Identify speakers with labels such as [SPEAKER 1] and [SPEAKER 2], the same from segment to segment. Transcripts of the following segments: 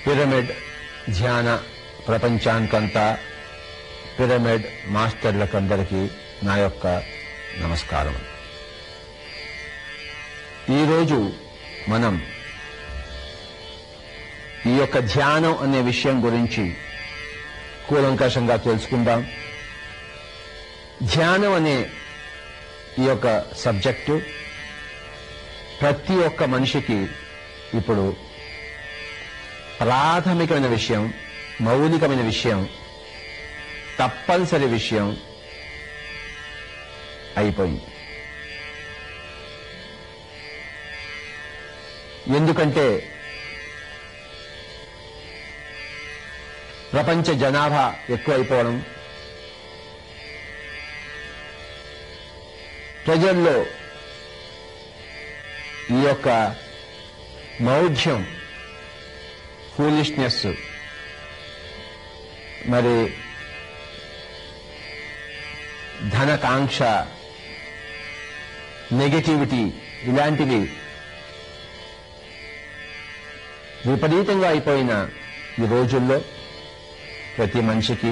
[SPEAKER 1] Pyramid ధ్యాన ప్రపంచానికంతా pyramid మాస్టర్లకందరికీ నా యొక్క నమస్కారం ఈరోజు మనం ఈ యొక్క ధ్యానం అనే విషయం గురించి కూలంకషంగా తెలుసుకుందాం ధ్యానం అనే ఈ యొక్క సబ్జెక్టు ప్రతి ఒక్క మనిషికి ఇప్పుడు ప్రాథమికమైన విషయం మౌలికమైన విషయం తప్పనిసరి విషయం అయిపోయింది ఎందుకంటే ప్రపంచ జనాభా ఎక్కువైపోవడం ప్రజల్లో ఈ యొక్క మౌఢ్యం ఫూలిష్నెస్ మరి ధనకాంక్ష నెగటివిటీ ఇలాంటివి విపరీతంగా అయిపోయిన ఈ రోజుల్లో ప్రతి మనిషికి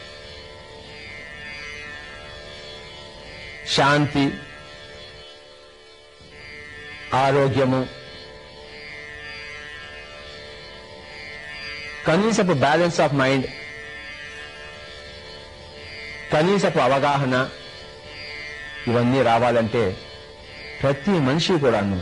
[SPEAKER 1] శాంతి ఆరోగ్యము కనీసపు బ్యాలెన్స్ ఆఫ్ మైండ్ కనీసపు అవగాహన ఇవన్నీ రావాలంటే ప్రతి మనిషి కూడాను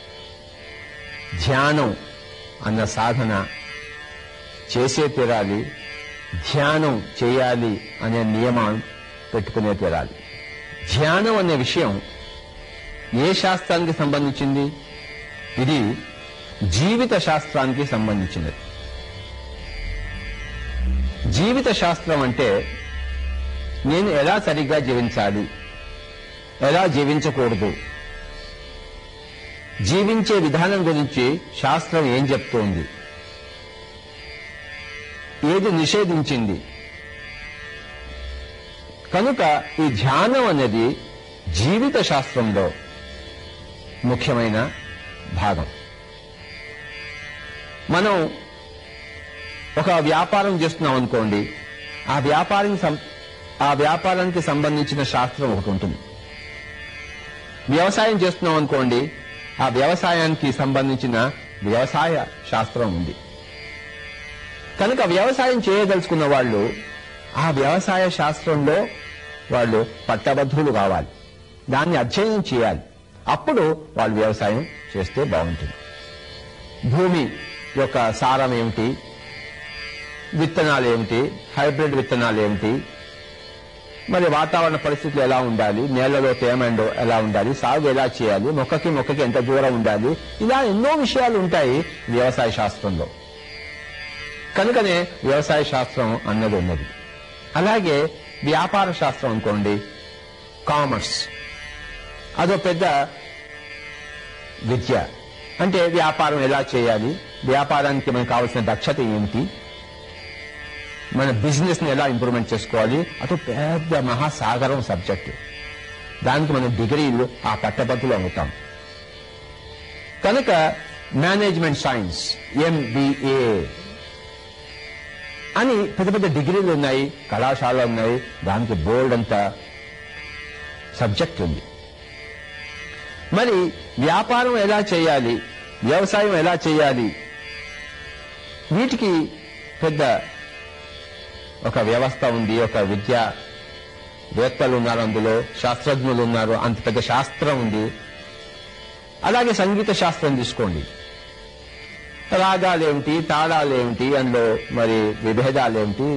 [SPEAKER 1] ధ్యానం అన్న సాధన చేసే తీరాలి ధ్యానం చేయాలి అనే నియమం పెట్టుకునే తీరాలి ధ్యానం అనే విషయం ఏ శాస్త్రానికి సంబంధించింది ఇది జీవిత శాస్త్రానికి సంబంధించినది జీవిత శాస్త్రం అంటే నేను ఎలా సరిగ్గా జీవించాలి ఎలా జీవించకూడదు జీవించే విధానం గురించి శాస్త్రం ఏం చెప్తోంది ఏది నిషేధించింది కనుక ఈ ధ్యానం అనేది జీవిత శాస్త్రంలో ముఖ్యమైన భాగం మనం ఒక వ్యాపారం చేస్తున్నాం అనుకోండి ఆ వ్యాపారం సం- ఆ వ్యాపారానికి సంబంధించిన శాస్త్రం ఒకటి ఉంటుంది వ్యవసాయం చేస్తున్నాం అనుకోండి ఆ వ్యవసాయానికి సంబంధించిన వ్యవసాయ శాస్త్రం ఉంది కనుక వ్యవసాయం చేయదలుచుకున్న వాళ్ళు ఆ వ్యవసాయ శాస్త్రంలో వాళ్ళు పట్టభద్రులు కావాలి దాన్ని అధ్యయనం చేయాలి అప్పుడు వాళ్ళు వ్యవసాయం చేస్తే బాగుంటుంది భూమి యొక్క సారం ఏమిటి విత్తనాలు ఏమిటి హైబ్రిడ్ విత్తనాలు ఏమిటి మరి వాతావరణ పరిస్థితులు ఎలా ఉండాలి నేలలో తేమండో ఎలా ఉండాలి సాగు ఎలా చేయాలి మొక్కకి మొక్కకి ఎంత దూరం ఉండాలి ఇలా ఎన్నో విషయాలు ఉంటాయి వ్యవసాయ శాస్త్రంలో కనుకనే వ్యవసాయ శాస్త్రం అన్నది ఉన్నది అలాగే వ్యాపార శాస్త్రం అనుకోండి కామర్స్ అదో పెద్ద విద్య అంటే వ్యాపారం ఎలా చేయాలి వ్యాపారానికి మనకు కావాల్సిన దక్షత ఏమిటి మన బిజినెస్ ని ఎలా ఇంప్రూవ్మెంట్ చేసుకోవాలి అటు పెద్ద మహాసాగరం సబ్జెక్టు దానికి మన డిగ్రీలు ఆ పట్టభద్రులు అవుతాం కనుక మేనేజ్మెంట్ సైన్స్ ఎంబీఏ అని పెద్ద పెద్ద డిగ్రీలు ఉన్నాయి కళాశాలలు ఉన్నాయి దానికి బోర్డు అంత సబ్జెక్ట్ ఉంది మరి వ్యాపారం ఎలా చేయాలి వ్యవసాయం ఎలా చేయాలి వీటికి పెద్ద ఒక వ్యవస్థ ఉంది ఒక విద్య వేత్తలు ఉన్నారు అందులో శాస్త్రజ్ఞులు ఉన్నారు అంత పెద్ద శాస్త్రం ఉంది అలాగే సంగీత శాస్త్రం తీసుకోండి రాగాలేమిటి తాళాలేమిటి అందులో మరి విభేదాలేమిటి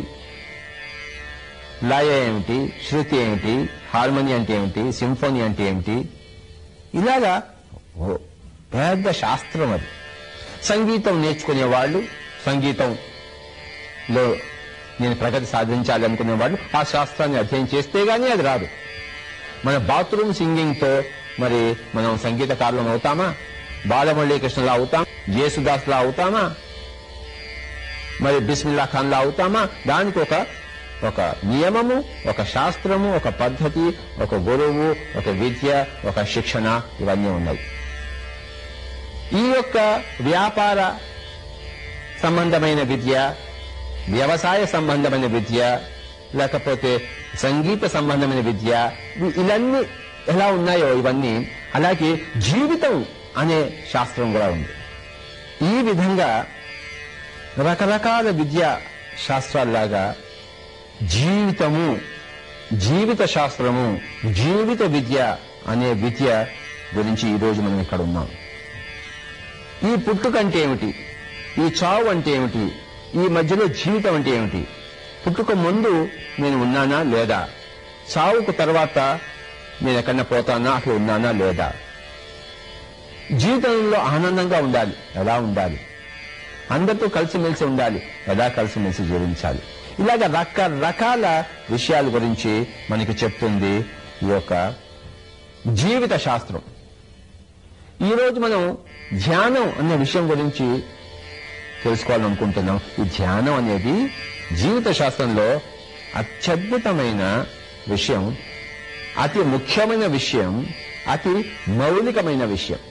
[SPEAKER 1] లయ ఏమిటి శృతి ఏమిటి హార్మోని అంటే ఏమిటి సింఫోనీ అంటే ఏమిటి ఇలాగా ఓ పెద్ద శాస్త్రం అది సంగీతం నేర్చుకునే వాళ్ళు సంగీతంలో నేను ప్రగతి సాధించాలి అనుకునే వాళ్ళు ఆ శాస్త్రాన్ని అధ్యయనం చేస్తే గానీ అది రాదు మన బాత్రూమ్ సింగింగ్ తో మరి మనం సంగీతకారులం అవుతామా బాలమురళీకృష్ణలా అవుతాం జేసుదాస్లా అవుతామా మరి బిస్మిల్లా ఖాన్లా అవుతామా దానికి ఒక ఒక నియమము ఒక శాస్త్రము ఒక పద్ధతి ఒక గురువు ఒక విద్య ఒక శిక్షణ ఇవన్నీ ఉన్నాయి ఈ యొక్క వ్యాపార సంబంధమైన విద్య వ్యవసాయ సంబంధమైన విద్య లేకపోతే సంగీత సంబంధమైన విద్య ఇ- ఇవన్నీ ఎలా ఉన్నాయో ఇవన్నీ అలాగే జీవితం అనే శాస్త్రం కూడా ఉంది ఈ విధంగా రకరకాల విద్యా శాస్త్రాల్లాగా జీవితము జీవిత శాస్త్రము జీవిత విద్య అనే విద్య గురించి ఈరోజు మనం ఇక్కడ ఉన్నాం ఈ పుట్టుక అంటే ఏమిటి ఈ చావు అంటే ఏమిటి ఈ మధ్యలో జీవితం అంటే ఏమిటి పుట్టుక ముందు నేను ఉన్నానా లేదా చావుకు తర్వాత నేను ఎక్కడన్నా పోతానా అట్లా ఉన్నానా లేదా జీవితంలో ఆనందంగా ఉండాలి ఎలా ఉండాలి అందరితో కలిసిమెలిసి ఉండాలి ఎలా కలిసిమెలిసి జీవించాలి ఇలాగ రకరకాల విషయాల గురించి మనకి చెప్తుంది ఈ యొక్క జీవిత శాస్త్రం ఈరోజు మనం ధ్యానం అనే విషయం గురించి తెలుసుకోవాలనుకుంటున్నాం ఈ ధ్యానం అనేది జీవిత శాస్త్రంలో అత్యద్భుతమైన విషయం అతి ముఖ్యమైన విషయం అతి మౌలికమైన విషయం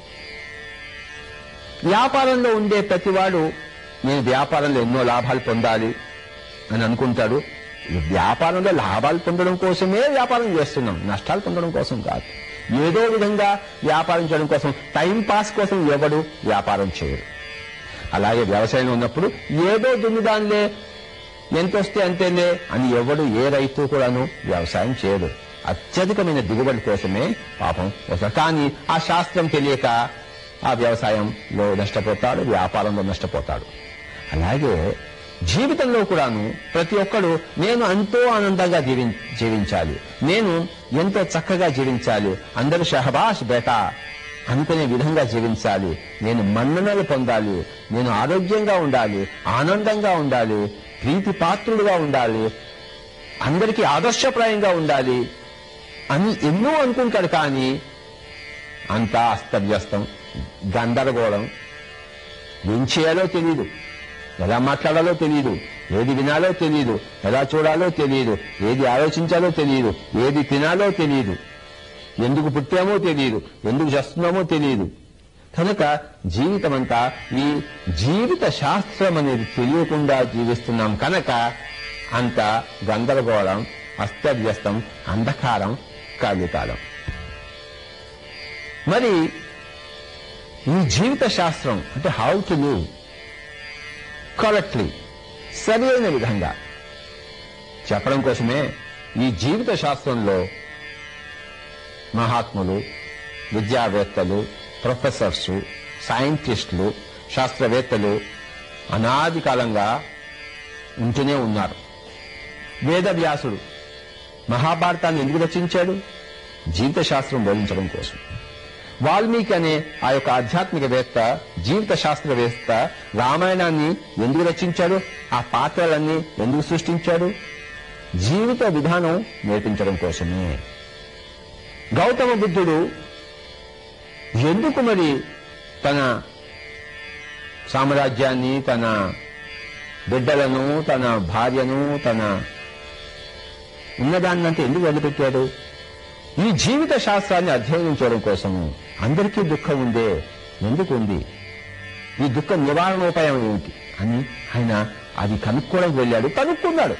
[SPEAKER 1] వ్యాపారంలో ఉండే ప్రతివాడు నేను వ్యాపారంలో ఎన్నో లాభాలు పొందాలి అని అనుకుంటాడు వ్యాపారంలో లాభాలు పొందడం కోసమే వ్యాపారం చేస్తున్నాం నష్టాలు పొందడం కోసం కాదు ఏదో విధంగా వ్యాపారం చేయడం కోసం టైం పాస్ కోసం ఎవడు వ్యాపారం చేయడు అలాగే వ్యవసాయంలో ఉన్నప్పుడు ఏదో దున్నుదానిలే ఎంత వస్తే అంతేలే అని ఎవడు ఏ రైతు కూడాను వ్యవసాయం చేయడు అత్యధికమైన దిగుబడి కోసమే పాపం వస్తారు కానీ ఆ శాస్త్రం తెలియక ఆ వ్యవసాయంలో నష్టపోతాడు వ్యాపారంలో నష్టపోతాడు అలాగే జీవితంలో కూడాను ప్రతి ఒక్కడు నేను ఎంతో ఆనందంగా జీవి జీవించాలి నేను ఎంతో చక్కగా జీవించాలి అందరూ షహబాష్ బేటా అనుకునే విధంగా జీవించాలి నేను మన్ననలు పొందాలి నేను ఆరోగ్యంగా ఉండాలి ఆనందంగా ఉండాలి ప్రీతి పాత్రుడుగా ఉండాలి అందరికీ ఆదర్శప్రాయంగా ఉండాలి అని ఎన్నో అనుకుంటాడు కానీ అంతా అస్తవ్యస్తం గందరగోళం ఏం చేయాలో తెలియదు ఎలా మాట్లాడాలో తెలియదు ఏది వినాలో తెలియదు ఎలా చూడాలో తెలియదు ఏది ఆలోచించాలో తెలియదు ఏది తినాలో తెలియదు ఎందుకు పుట్టామో తెలియదు ఎందుకు చేస్తున్నామో తెలియదు కనుక జీవితం అంతా ఈ జీవిత శాస్త్రం అనేది తెలియకుండా జీవిస్తున్నాం కనుక అంత గందరగోళం అస్తవ్యస్తం అంధకారం కాలికాలం మరి ఈ జీవిత శాస్త్రం అంటే హౌ టు లివ్ కరెక్ట్లీ సరి అయిన విధంగా చెప్పడం కోసమే ఈ జీవిత శాస్త్రంలో మహాత్ములు విద్యావేత్తలు ప్రొఫెసర్స్ సైంటిస్టులు శాస్త్రవేత్తలు అనాది కాలంగా ఉంటూనే ఉన్నారు వేదవ్యాసుడు మహాభారతాన్ని ఎందుకు రచించాడు జీవిత శాస్త్రం బోధించడం కోసం వాల్మీకి అనే ఆ యొక్క ఆధ్యాత్మికవేత్త జీవిత శాస్త్రవేత్త రామాయణాన్ని ఎందుకు రచించాడు ఆ పాత్రలన్నీ ఎందుకు సృష్టించాడు జీవిత విధానం నేర్పించడం కోసమే గౌతమ బుద్ధుడు ఎందుకు మరి తన సామ్రాజ్యాన్ని తన బిడ్డలను తన భార్యను తన ఉన్నదాన్నంతా ఎందుకు వదిలిపెట్టాడు ఈ జీవిత శాస్త్రాన్ని అధ్యయనం చేయడం కోసము అందరికీ దుఃఖం ఉందే ఎందుకు ఉంది ఈ దుఃఖ నివారణోపాయం ఏమిటి అని ఆయన అది కనుక్కోవడానికి వెళ్ళాడు కనుక్కున్నాడు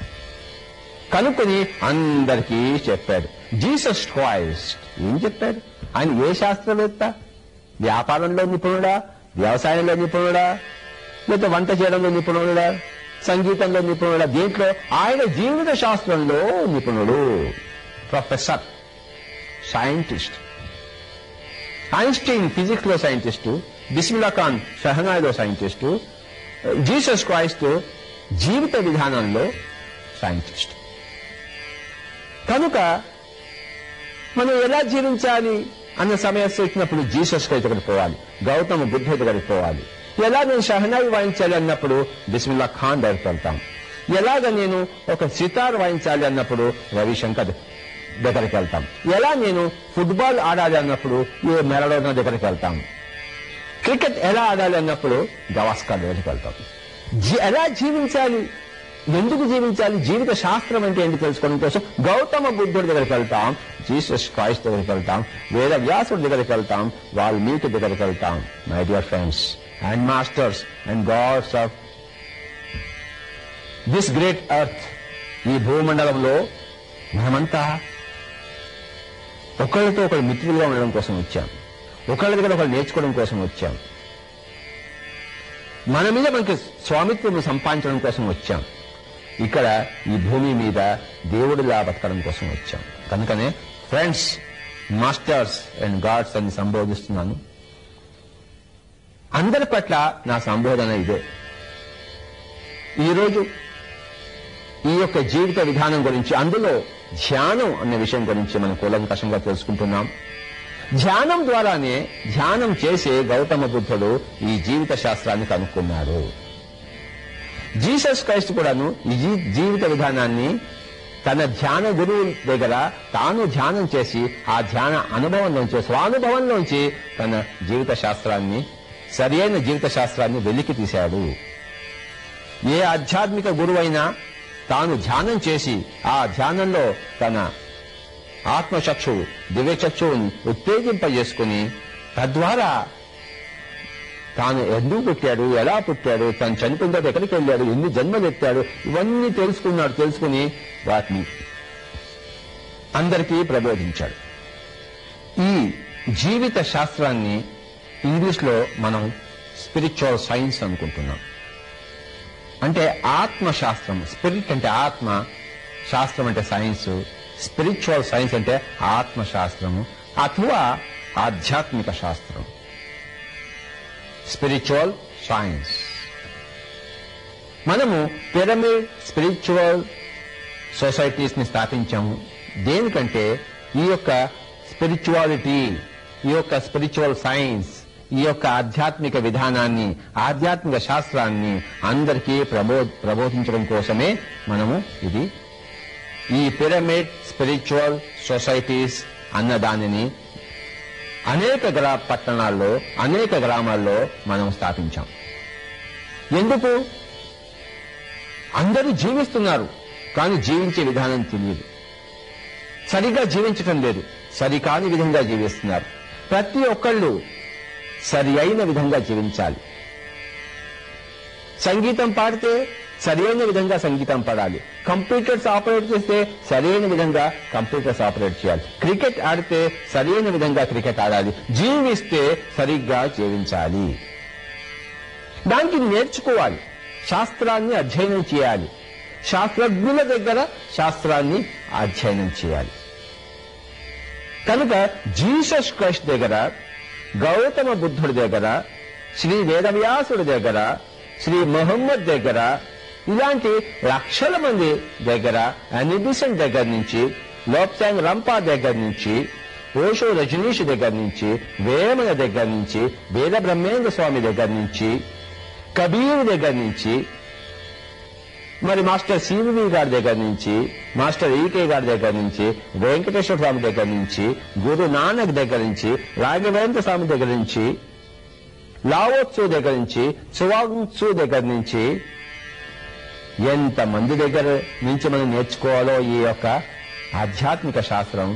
[SPEAKER 1] కనుక్కొని అందరికీ చెప్పాడు జీసస్ క్రైస్ట్ ఏం చెప్పాడు ఆయన ఏ శాస్త్రవేత్త వ్యాపారంలో నిపుణుడా వ్యవసాయంలో నిపుణుడా లేకపోతే వంట చేయడంలో నిపుణుడా సంగీతంలో నిపుణుడా దీంట్లో ఆయన జీవిత శాస్త్రంలో నిపుణుడు ప్రొఫెసర్ సైంటిస్ట్ ఐన్స్టీన్ ఫిజిక్స్ లో సైంటిస్టు బిస్మిల్లా ఖాన్ షహనాయిలో సైంటిస్టు జీసస్ క్రైస్ట్ జీవిత విధానంలో సైంటిస్ట్ కనుక మనం ఎలా జీవించాలి అన్న సమస్య వచ్చినప్పుడు జీసస్ దగ్గరికి పోవాలి గౌతమ బుద్ధ దగ్గరికి పోవాలి ఎలా నేను షహనాయి వాయించాలి అన్నప్పుడు బిస్మిల్లా ఖాన్ దగ్గరికి వెళ్తాం ఎలాగ నేను ఒక సితార్ వాయించాలి అన్నప్పుడు రవిశంకర్ దగ్గరికి వెళ్తాం ఎలా నేను ఫుట్బాల్ ఆడాలి అన్నప్పుడు ఏ మెరడోనా దగ్గరికి వెళ్తాం క్రికెట్ ఎలా ఆడాలి అన్నప్పుడు గవాస్కర్ దగ్గరికి వెళ్తాం జీ- ఎలా జీవించాలి ఎందుకు జీవించాలి జీవిత శాస్త్రం అంటే ఏంటి తెలుసుకోవడం కోసం గౌతమ బుద్ధుడి దగ్గరికి వెళ్తాం జీసస్ క్రైస్ట్ దగ్గరికి వెళ్తాం వేద వ్యాసుడి దగ్గరికి వెళ్తాం వాల్మీకి దగ్గరికి వెళ్తాం my dear friends and masters and gods of this great earth ఈ భూమండలంలో మనమంతా ఒకళ్ళతో ఒకళ్ళు మిత్రులుగా ఉండడం కోసం వచ్చాం ఒకళ్ళ దగ్గర ఒకళ్ళు నేర్చుకోవడం కోసం వచ్చాం మన మీద మనకి స్వామిత్వం సంపాదించడం కోసం వచ్చాం ఇక్కడ ఈ భూమి మీద దేవుడిలా బతకడం కోసం వచ్చాం కనుకనే ఫ్రెండ్స్ మాస్టర్స్ అండ్ గాడ్స్ అని సంబోధిస్తున్నాను అందరి పట్ల నా సంబోధన ఇదే ఈరోజు ఈ యొక్క జీవిత విధానం గురించి అందులో ధ్యానం అనే విషయం గురించి మనం కూలంకషంగా తెలుసుకుంటున్నాం ధ్యానం ద్వారానే ధ్యానం చేసే గౌతమ బుద్ధుడు ఈ జీవిత శాస్త్రాన్ని కనుక్కున్నాడు జీసస్ క్రైస్ట్ కూడాను ఈ జీ- జీవిత విధానాన్ని తన ధ్యాన గురువు దగ్గర తాను ధ్యానం చేసి ఆ ధ్యాన అనుభవంలోంచి స్వానుభవంలోంచి తన జీవిత శాస్త్రాన్ని సరియైన జీవిత శాస్త్రాన్ని వెలికి తీశాడు ఏ ఆధ్యాత్మిక గురువైనా తాను ధ్యానం చేసి ఆ ధ్యానంలో తన ఆత్మచక్షువు దివ్యచక్షువుని ఉత్తేజింపజేసుకుని తద్వారా తాను ఎందుకు పుట్టాడు ఎలా పుట్టాడు తను చనిపోయిన తర్వాత ఎక్కడికి వెళ్ళాడు ఎన్ని జన్మలు ఎత్తాడు ఇవన్నీ తెలుసుకున్నాడు తెలుసుకుని వాటిని అందరికీ ప్రబోధించాడు ఈ జీవిత శాస్త్రాన్ని ఇంగ్లీష్ లో మనం స్పిరిచువల్ సైన్స్ అనుకుంటున్నాం అంటే ఆత్మ శాస్త్రం స్పిరిట్ అంటే ఆత్మ శాస్త్రం అంటే సైన్స్ స్పిరిచువల్ సైన్స్ అంటే ఆత్మ శాస్త్రము అథవా ఆధ్యాత్మిక శాస్త్రం స్పిరిచువల్ సైన్స్ మనము పిరమిడ్ స్పిరిచువల్ సొసైటీస్ ని స్థాపించాము దేనికంటే ఈ యొక్క స్పిరిచువాలిటీ ఈ యొక్క స్పిరిచువల్ సైన్స్ ఈ యొక్క ఆధ్యాత్మిక విధానాన్ని ఆధ్యాత్మిక శాస్త్రాన్ని అందరికీ ప్రబో ప్రబోధించడం కోసమే మనము ఇది ఈ పిరమిడ్ స్పిరిచువల్ సొసైటీస్ అన్న దానిని అనేక గ్రా పట్టణాల్లో అనేక గ్రామాల్లో మనం స్థాపించాం ఎందుకు అందరూ జీవిస్తున్నారు కానీ జీవించే విధానం తెలియదు సరిగా జీవించటం లేదు సరికాని విధంగా జీవిస్తున్నారు ప్రతి ఒక్కళ్ళు సరి అయిన విధంగా జీవించాలి సంగీతం పాడితే సరైన విధంగా సంగీతం పాడాలి కంప్యూటర్స్ ఆపరేట్ చేస్తే సరైన విధంగా కంప్యూటర్స్ ఆపరేట్ చేయాలి క్రికెట్ ఆడితే సరైన విధంగా క్రికెట్ ఆడాలి జీవిస్తే సరిగ్గా జీవించాలి దానికి నేర్చుకోవాలి శాస్త్రాన్ని అధ్యయనం చేయాలి శాస్త్రజ్ఞుల దగ్గర శాస్త్రాన్ని అధ్యయనం చేయాలి కనుక జీసస్ క్రైస్ట్ దగ్గర గౌతమ బుద్ధుడి దగ్గర శ్రీ వేదవ్యాసుడి దగ్గర శ్రీ మొహమ్మద్ దగ్గర ఇలాంటి లక్షల మంది దగ్గర అనిబిసన్ దగ్గర నుంచి లోప్సాంగ్ రంపా దగ్గర నుంచి ఓషో రజనీష్ దగ్గర నుంచి వేమన దగ్గర నుంచి వేద బ్రహ్మేంద్ర స్వామి దగ్గర నుంచి కబీర్ దగ్గర నుంచి మరి మాస్టర్ సివి గారి దగ్గర నుంచి మాస్టర్ ఈకే గారి దగ్గర నుంచి వెంకటేశ్వర స్వామి దగ్గర నుంచి గురు నానక్ దగ్గర నుంచి రాఘవేంద్ర స్వామి దగ్గర నుంచి లావోత్సు దగ్గర నుంచి సువాంగ్సు దగ్గర నుంచి ఎంత మంది దగ్గర నుంచి మనం నేర్చుకోవాలో ఈ యొక్క ఆధ్యాత్మిక శాస్త్రం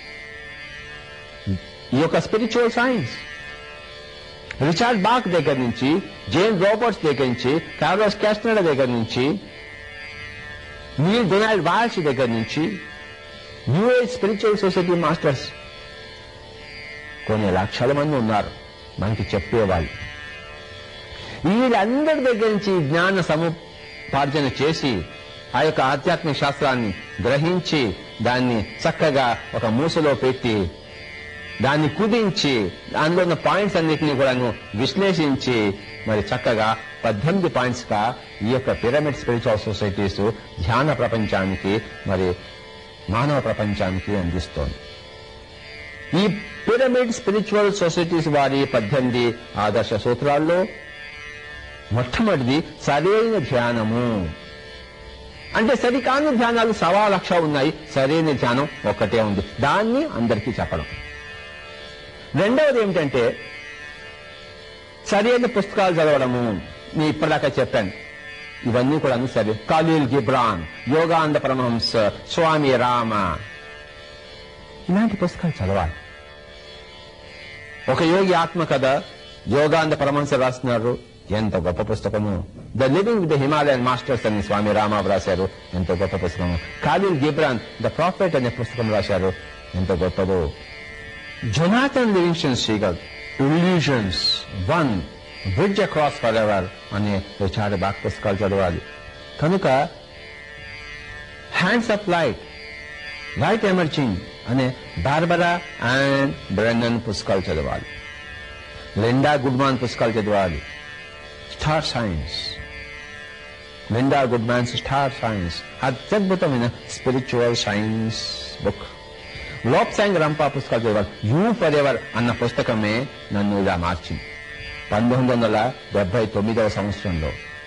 [SPEAKER 1] ఈ యొక్క స్పిరిచువల్ సైన్స్ రిచార్డ్ బాక్ దగ్గర నుంచి జేన్ రోబర్ట్స్ దగ్గర నుంచి కార్లోస్ క్యాస్టనడా దగ్గర నుంచి నీల్ డొనాల్డ్ వాల్స్ దగ్గర నుంచి new age spiritual society masters కొన్ని లక్షల మంది ఉన్నారు మనకి చెప్పేవాళ్ళు వీళ్ళందరి దగ్గర నుంచి జ్ఞాన సముపార్జన చేసి ఆ యొక్క ఆధ్యాత్మిక శాస్త్రాన్ని గ్రహించి దాన్ని చక్కగా ఒక మూసలో పెట్టి దాన్ని కుదించి దానిలో ఉన్న పాయింట్స్ అన్నిటినీ కూడాను విశ్లేషించి మరి చక్కగా పద్దెనిమిది పాయింట్స్ గా ఈ యొక్క పిరమిడ్ స్పిరిచువల్ సొసైటీస్ ధ్యాన ప్రపంచానికి మరి మానవ ప్రపంచానికి అందిస్తోంది ఈ పిరమిడ్ స్పిరిచువల్ సొసైటీస్ వారి పద్దెనిమిది ఆదర్శ సూత్రాల్లో మొట్టమొదటిది సరైన ధ్యానము అంటే సరికాని ధ్యానాలు సవా లక్ష ఉన్నాయి సరైన ధ్యానం ఒక్కటే ఉంది దాన్ని అందరికీ చెప్పడం రెండవది ఏమిటంటే సరైన పుస్తకాలు చదవడము నేను ఇప్పటిదాకా చెప్పాను ఇవన్నీ కూడా సరే ఖలీల్ గిబ్రాన్ యోగానంద పరమహంస స్వామి రామ ఇలాంటి పుస్తకాలు చదవాలి ఒక యోగి ఆత్మ కథ యోగానంద పరమహంస రాస్తున్నారు ఎంత గొప్ప పుస్తకము the living with the Himalayan masters అని స్వామి రామ రాశారు ఎంతో గొప్ప పుస్తకం ఖాలిల్ గిబ్రాన్ ద ప్రాఫిట్ అనే పుస్తకం రాశారు ఎంత గొప్పదో Jonathan Livingston Seagull illusions one bridge across forever అనే చాలా బాగా పుస్తకాలు చదవాలి కనుక hands of light light emerging అనే బార్బరా అండ్ బ్రెన్నన్ పుస్తకాలు చదవాలి లిండా గుడ్మాన్ పుస్తకాలు చదవాలి star science Linda Goodman's star science అత్యద్భుతమైన spiritual science book Lobsang Rampa పుస్తకాలు చదవాలి యూ ఫర్ ఎవర్ అన్న పుస్తకమే నన్ను ఇలా మార్చింది పంతొమ్మిది వందల డెబ్బై తొమ్మిదవ సంవత్సరంలో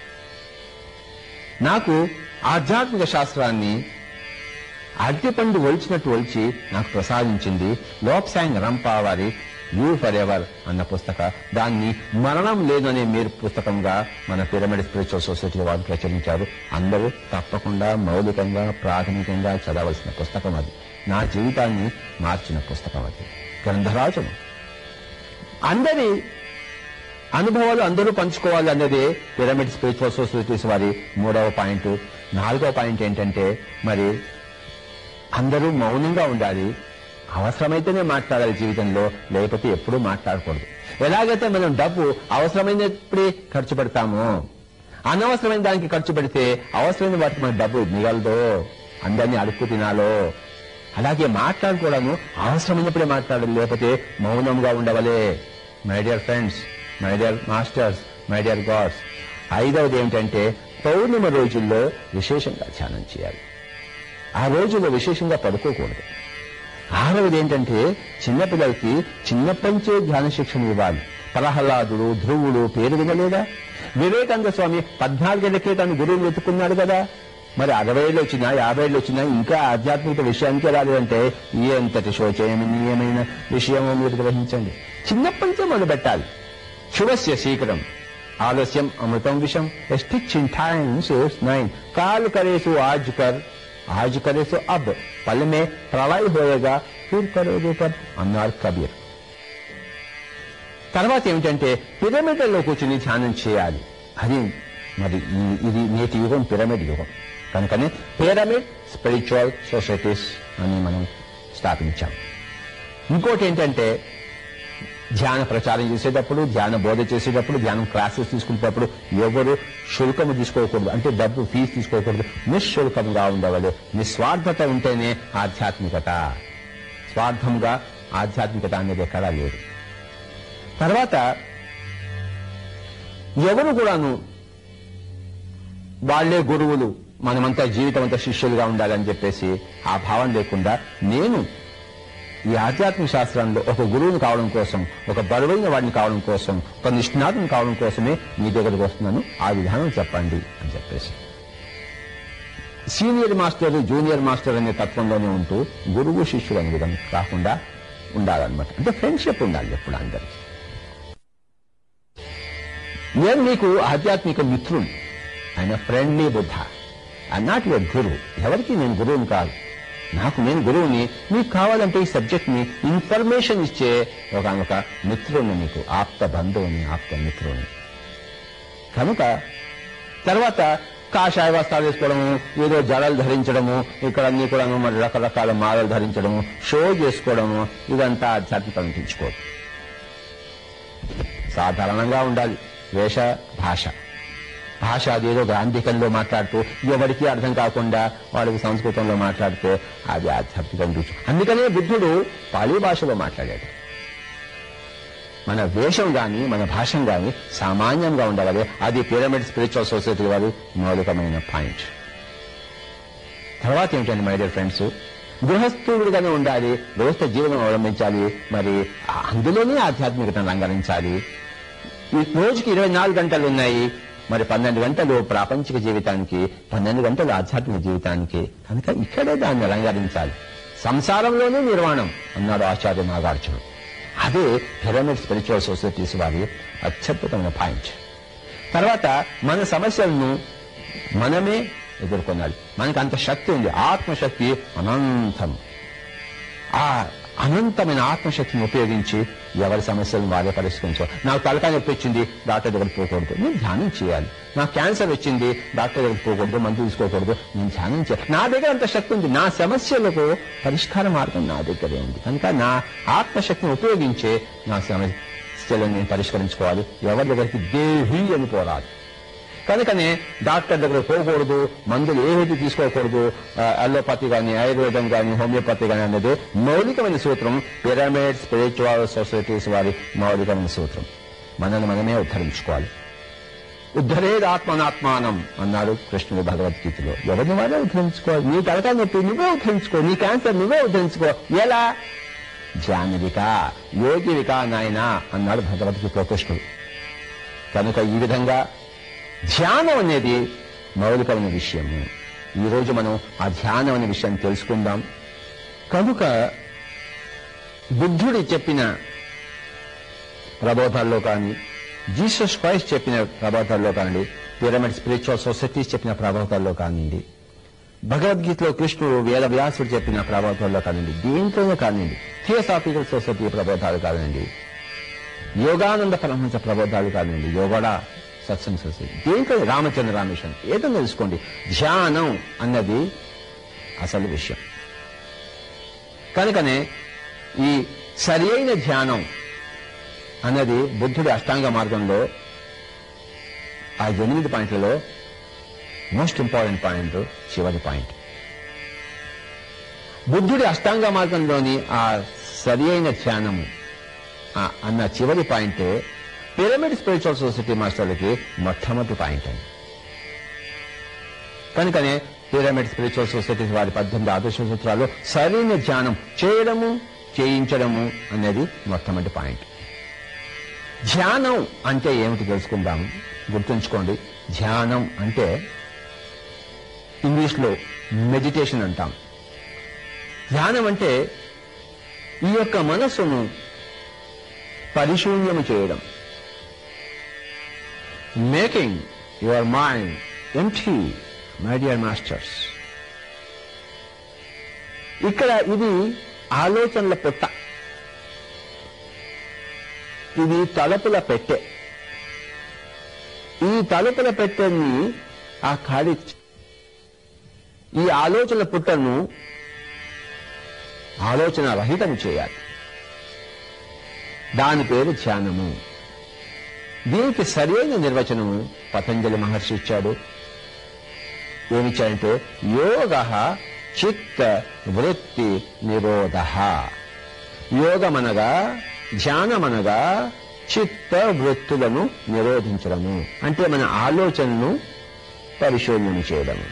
[SPEAKER 1] నాకు ఆధ్యాత్మిక శాస్త్రాన్ని అరటిపండు ఒలిచినట్టు ఒలిచి నాకు ప్రసాదించింది లోప్సాంగ్ రంపా వారి యూ ఫర్ ఎవర్ అన్న పుస్తక దాన్ని మరణం లేదనే మీరు పుస్తకంగా మన పిరమిడ్ స్పిరిచువల్ సొసైటీ వారు ప్రచురించారు అందరూ తప్పకుండా మౌలికంగా ప్రాథమికంగా చదవలసిన పుస్తకం అది నా జీవితాన్ని మార్చిన పుస్తకం అది గ్రంథరాజము అందరి అనుభవాలు అందరూ పంచుకోవాలి అన్నదే పిరమిడ్ స్పిరిచువల్ సొసైటీస్ వారి మూడవ పాయింట్ నాలుగవ పాయింట్ ఏంటంటే మరి అందరూ మౌనంగా ఉండాలి అవసరమైతేనే మాట్లాడాలి జీవితంలో లేకపోతే ఎప్పుడూ మాట్లాడకూడదు ఎలాగైతే మనం డబ్బు అవసరమైనప్పుడే ఖర్చు పెడతామో అనవసరమైన దానికి ఖర్చు పెడితే అవసరమైన వాటికి మన డబ్బు మిగలదో అందరినీ అడుక్కు తినాలో అలాగే మాట్లాడుకోవడము అవసరమైనప్పుడే మాట్లాడాలి లేకపోతే మౌనంగా ఉండవలే my dear friends my dear masters my dear gods ఐదవది ఏమిటంటే పౌర్ణిమ రోజుల్లో విశేషంగా ధ్యానం చేయాలి ఆ రోజుల్లో విశేషంగా పడుకోకూడదు ఆరవది ఏంటంటే చిన్నపిల్లలకి చిన్నప్పటించే ధ్యాన శిక్షణ ఇవ్వాలి ప్రహ్లాదుడు ధ్రువుడు పేరు వినలేదా వివేకానంద స్వామి పద్నాలుగేళ్లకే తను గురువుని వెతుకున్నాడు కదా మరి అరవై ఏళ్ళు వచ్చినా యాభై ఏళ్ళు వచ్చినా ఇంకా ఆధ్యాత్మిక విషయానికి రాలేదంటే ఎంతటి శోచనీయమైన విషయమో మీరు గ్రహించండి చిన్నప్పటి నుంచే మొదలు పెట్టాలి శుభస్య శీఘ్రం ఆలస్యం అమృతం విషం స్టిచ్ ఇన్ టైమ్స్ నైన్ కాల్ కరేసు ఆజ్ కర్ ఆజ్ కరేసు అబ్ పల్ మే ప్రళయ్ హోయేగా ఫిర్ కరోగే పర్ అన్నారు కబీర్ తర్వాత ఏమిటంటే పిరమిడ్లలో కూర్చుని ధ్యానం చేయాలి అది మరి ఈ- ఇది నేటి యుగం పిరమిడ్ యుగం కనుకనే పిరమిడ్ స్పిరిచువల్ సొసైటీస్ అని మనం స్థాపించాం ఇంకోటి ఏంటంటే ధ్యాన ప్రచారం చేసేటప్పుడు ధ్యాన బోధ చేసేటప్పుడు ధ్యానం క్లాసెస్ తీసుకునేటప్పుడు ఎవరు శుల్కము తీసుకోకూడదు అంటే డబ్బు ఫీజు తీసుకోకూడదు నిశ్శుల్కంగా ఉండవాలి నిస్వార్థత ఉంటేనే ఆధ్యాత్మికత స్వార్థంగా ఆధ్యాత్మికత అనేది ఎక్కడా లేదు తర్వాత ఎవరు కూడాను వాళ్లే గురువులు మనమంతా జీవితం అంతా శిష్యులుగా ఉండాలని చెప్పేసి ఆ భావం లేకుండా నేను ఈ ఆధ్యాత్మిక శాస్త్రంలో ఒక గురువుని కావడం కోసం ఒక బరువైన వాడిని కావడం కోసం ఒక నిష్ణాతుని కావడం కోసమే మీ దగ్గరకు వస్తున్నాను ఆ విధానం చెప్పండి అని చెప్పేసి సీనియర్ మాస్టర్ జూనియర్ మాస్టర్ అనే తత్వంలోనే ఉంటూ గురువు శిష్యుడు అనే విధంగా కాకుండా ఉండాలన్నమాట అంటే ఫ్రెండ్షిప్ ఉండాలి ఎప్పుడు అందరికీ నేను మీకు ఆధ్యాత్మిక మిత్రుడు ఆయన friendly Buddha I not your గురువు ఎవరికి నేను గురువుని కాదు నాకు నేను గురువుని మీకు కావాలంటే ఈ సబ్జెక్ట్ ని ఇన్ఫర్మేషన్ ఇచ్చే ఒక ఒక మిత్రుడిని మీకు ఆప్త బంధువుని ఆప్త మిత్రుడిని కనుక తర్వాత కాషాయ వస్త్రాలు వేసుకోవడము ఏదో జడలు ధరించడము ఇక్కడ అన్ని కూడా మరి రకరకాల మాలలు ధరించడము షో చేసుకోవడము ఇదంతా ఆధ్యాత్మిక అనిపించుకోదు సాధారణంగా ఉండాలి వేష భాష భాష అదేదో గాంధికంలో మాట్లాడుతూ ఎవరికి అర్థం కాకుండా వాళ్ళకి సంస్కృతంలో మాట్లాడితే అది ఆధ్యాత్మికం రుచి అందుకనే బుద్ధుడు పాళీ భాషలో మాట్లాడాడు మన వేషం గాని మన భాషం గాని సామాన్యంగా ఉండాలి అది పిరమిడ్ స్పిరిచువల్ సొసైటీ వారి మౌలికమైన పాయింట్ తర్వాత ఏమిటండి మై డియర్ ఫ్రెండ్స్ గృహస్థుడిగానే ఉండాలి గృహస్థ జీవనం అవలంబించాలి మరి అందులోనే ఆధ్యాత్మికతను రంగరించాలి ఈ రోజుకి ఇరవై నాలుగు గంటలు ఉన్నాయి మరి పన్నెండు గంటలు ప్రాపంచిక జీవితానికి పన్నెండు గంటలు ఆధ్యాత్మిక జీవితానికి కనుక ఇక్కడే దాన్ని అలంకరించాలి సంసారంలోనే నిర్వాణం అన్నాడు ఆచార్య నాగార్జునుడు అదే పిరమిడ్ స్పిరిచువల్ సొసైటీస్ వారి అత్యద్భుతమైన పాయింట్ తర్వాత మన సమస్యలను మనమే ఎదుర్కొనాలి మనకు అంత శక్తి ఉంది ఆత్మశక్తి అనంతం ఆ అనంతమైన ఆత్మశక్తిని ఉపయోగించి ఎవరి సమస్యలను వారే పరిష్కరించు నాకు తలకాయ నొప్పి వచ్చింది డాక్టర్ దగ్గరికి పోకూడదు నేను ధ్యానం చేయాలి నాకు క్యాన్సర్ వచ్చింది డాక్టర్ దగ్గరికి పోకూడదు మందు తీసుకోకూడదు నేను ధ్యానం చేయాలి నా దగ్గర అంత శక్తి ఉంది నా సమస్యలకు పరిష్కార మార్గం నా దగ్గరే ఉంది కనుక నా ఆత్మశక్తిని ఉపయోగించే నా సమస్యలను నేను పరిష్కరించుకోవాలి ఎవరి దగ్గరికి దేహి అని పోరాదు కనుకనే డాక్టర్ దగ్గర పోకూడదు మందులు ఏవైతే తీసుకోకూడదు అల్లోపతి కానీ ఆయుర్వేదం కానీ హోమియోపతి కానీ అన్నది మౌలికమైన సూత్రం పిరమిడ్ స్పిరిచువల్ సొసైటీస్ వారి మౌలికమైన సూత్రం మనల్ని మనమే ఉద్ధరించుకోవాలి ఉద్ధరేది ఆత్మనాత్మానం అన్నాడు కృష్ణుడు భగవద్గీతలో ఎవరిని వారే ఉద్ధరించుకోవాలి నీ తలకాయ నొప్పి నువ్వే ఉద్ధరించుకో నీ క్యాన్సర్ నువ్వే ఉద్ధరించుకో ఎలా జానవిక యోగివిక నాయన అన్నాడు భగవద్గీతలో కృష్ణుడు కనుక ఈ విధంగా ధ్యానం అనేది మౌలికమైన విషయము ఈరోజు మనం ఆ ధ్యానం అనే విషయాన్ని తెలుసుకుందాం కనుక బుద్ధుడు చెప్పిన ప్రబోధాల్లో కానీ జీసస్ క్రైస్ట్ చెప్పిన ప్రబోధాల్లో కానివ్వండి పిరమిడ్ స్పిరిచువల్ సొసైటీస్ చెప్పిన ప్రబోధాల్లో కానివ్వండి భగవద్గీతలో కృష్ణుడు వేద వ్యాసుడు చెప్పిన ప్రబోధాల్లో కానివ్వండి దేంట్లోనూ కానివ్వండి థియోసాఫికల్ సొసైటీ ప్రబోధాలు కానివ్వండి యోగానంద పరమహంస ప్రబోధాలు కానివ్వండి యోగడ సత్సంగ్ సొసైటీ దేంట్లో రామచంద్ర రామేశ్వరం ఏదో తెలుసుకోండి ధ్యానం అన్నది అసలు విషయం కనుకనే ఈ సరి అయిన ధ్యానం అన్నది బుద్ధుడి అష్టాంగ మార్గంలో ఆ ఎనిమిది పాయింట్లలో మోస్ట్ ఇంపార్టెంట్ పాయింట్ చివరి పాయింట్ బుద్ధుడి అష్టాంగ మార్గంలోని ఆ సరి అయిన ధ్యానము ఆ అన్న చివరి పాయింటే పిరమిడ్ స్పిరిచువల్ సొసైటీ మాస్టర్లకి మొట్టమొదటి పాయింట్ అండి కనుకనే పిరమిడ్ స్పిరిచువల్ సొసైటీ వారి పద్దెనిమిది ఆదర్శ సూత్రాలు సరైన ధ్యానం చేయడము చేయించడము అనేది మొట్టమొదటి పాయింట్ ధ్యానం అంటే ఏమిటి తెలుసుకుందాం గుర్తుంచుకోండి ధ్యానం అంటే ఇంగ్లీష్లో మెడిటేషన్ అంటాం ధ్యానం అంటే ఈ యొక్క మనస్సును పరిశూన్యము చేయడం making your mind empty my dear masters ఇక్కడ ఇది ఆలోచనల పుట్ట ఇది తలుపుల పెట్టె ఈ తలుపుల పెట్టెని ఆ ఖాళీ ఈ ఆలోచన పుట్టను ఆలోచన రహితం చేయాలి దాని పేరు ధ్యానము దీనికి సరైన నిర్వచనము పతంజలి మహర్షి ఇచ్చాడు ఏమిచ్చాడంటే యోగ చిత్త వృత్తి నిరోధ యోగమనగా ధ్యానమనగా చిత్త వృత్తులను నిరోధించడము అంటే మన ఆలోచనను పరిశోధన చేయడము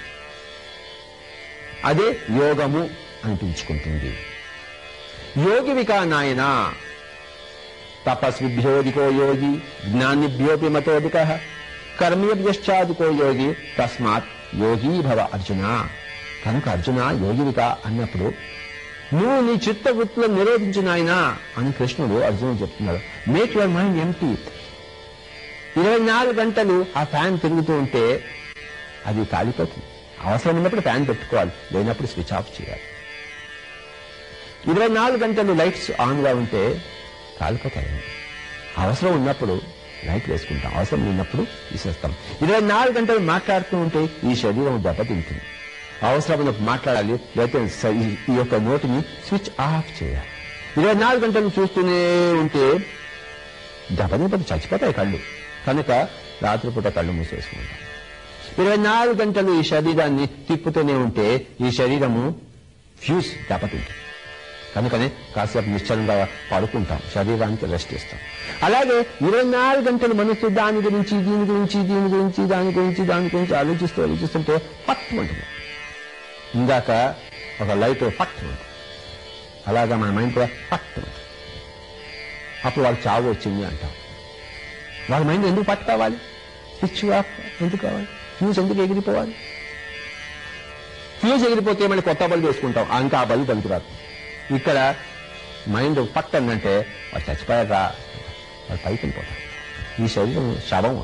[SPEAKER 1] అదే యోగము అనిపించుకుంటుంది యోగివికా నాయన తపస్విభ్యోధికో యోగి జ్ఞానిభ్యోపి మతోధిక కర్మేభ్యశ్చాధికో యోగి తస్మాత్ యోగీ భవ అర్జున కనుక అర్జున యోగివిక అన్నప్పుడు నువ్వు నీ చిత్త వృత్తులను నిరోధించు నాయనా అని కృష్ణుడు అర్జునుడు చెప్తున్నాడు మేక్ యువర్ మైండ్ ఎంటీ ఇరవై నాలుగు గంటలు ఆ ఫ్యాన్ తిరుగుతూ ఉంటే అది కాలిపోతుంది అవసరం ఉన్నప్పుడు ఫ్యాన్ పెట్టుకోవాలి లేనప్పుడు స్విచ్ ఆఫ్ చేయాలి ఇరవై నాలుగు గంటలు లైట్స్ ఆన్గా ఉంటే కాలిపోతాయి అవసరం ఉన్నప్పుడు లైట్ వేసుకుంటాం అవసరం లేనప్పుడు తీసేస్తాం ఇరవై నాలుగు గంటలు మాట్లాడుతూ ఉంటే ఈ శరీరం దెబ్బతింటుంది అవసరమైనప్పుడు మాట్లాడాలి లేకపోతే స- ఈ- ఈ యొక్క నోటిని స్విచ్ ఆఫ్ చేయాలి ఇరవై నాలుగు గంటలు చూస్తూనే ఉంటే దెబ్బతింపటి చచ్చిపోతాయి కళ్ళు కనుక రాత్రిపూట కళ్ళు మూసేసుకుంటాం ఇరవై నాలుగు గంటలు ఈ శరీరాన్ని తిప్పుతూనే ఉంటే ఈ శరీరము ఫ్యూజ్ దెబ్బతింటుంది కనుకనే కాసేపు నిశ్చలంగా పడుకుంటాం శరీరానికి రెస్ట్ ఇస్తాం అలాగే ఇరవై నాలుగు గంటలు మనసు దాని గురించి దీని గురించి దీని గురించి దాని గురించి దాని గురించి ఆలోచిస్తూ ఆలోచిస్తుంటే పట్టు ఉంటుంది ఇందాక ఒక లైట్ పట్టు ఉంటుంది అలాగా మన మైండ్ కూడా పట్టు ఉంటుంది అప్పుడు వాళ్ళు చావు వచ్చింది అంటాం వాళ్ళ మైండ్ ఎందుకు పట్టు కావాలి స్విచ్ ఆఫ్ ఎందుకు కావాలి ఫ్యూజ్ ఎందుకు ఎగిరిపోవాలి ఫ్యూజ్ ఎగిరిపోతే మళ్ళీ కొత్త బల్బు వేసుకుంటాం ఆ ఇంకా ఆ బల్బు పనికిరాదు ఇక్కడ మైండ్ పట్ అందంటే వాడు చచ్చిపోయారా వాడు పైకి వెళ్ళిపోతాడు ఈ శరీరం శవం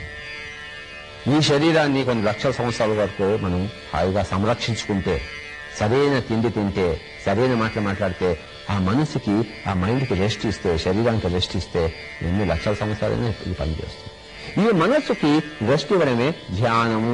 [SPEAKER 1] ఈ శరీరాన్ని కొన్ని లక్షల సంవత్సరాల వరకు మనం హాయిగా సంరక్షించుకుంటే సరైన తిండి తింటే సరైన మాటలు మాట్లాడితే ఆ మనసుకి ఆ మైండ్కి రెస్ట్ ఇస్తే శరీరానికి రెస్ట్ ఇస్తే ఎన్ని లక్షల సంవత్సరాలైనా ఇది పనిచేస్తుంది ఈ మనస్సుకి రెస్ట్ ఇవ్వడమే ధ్యానము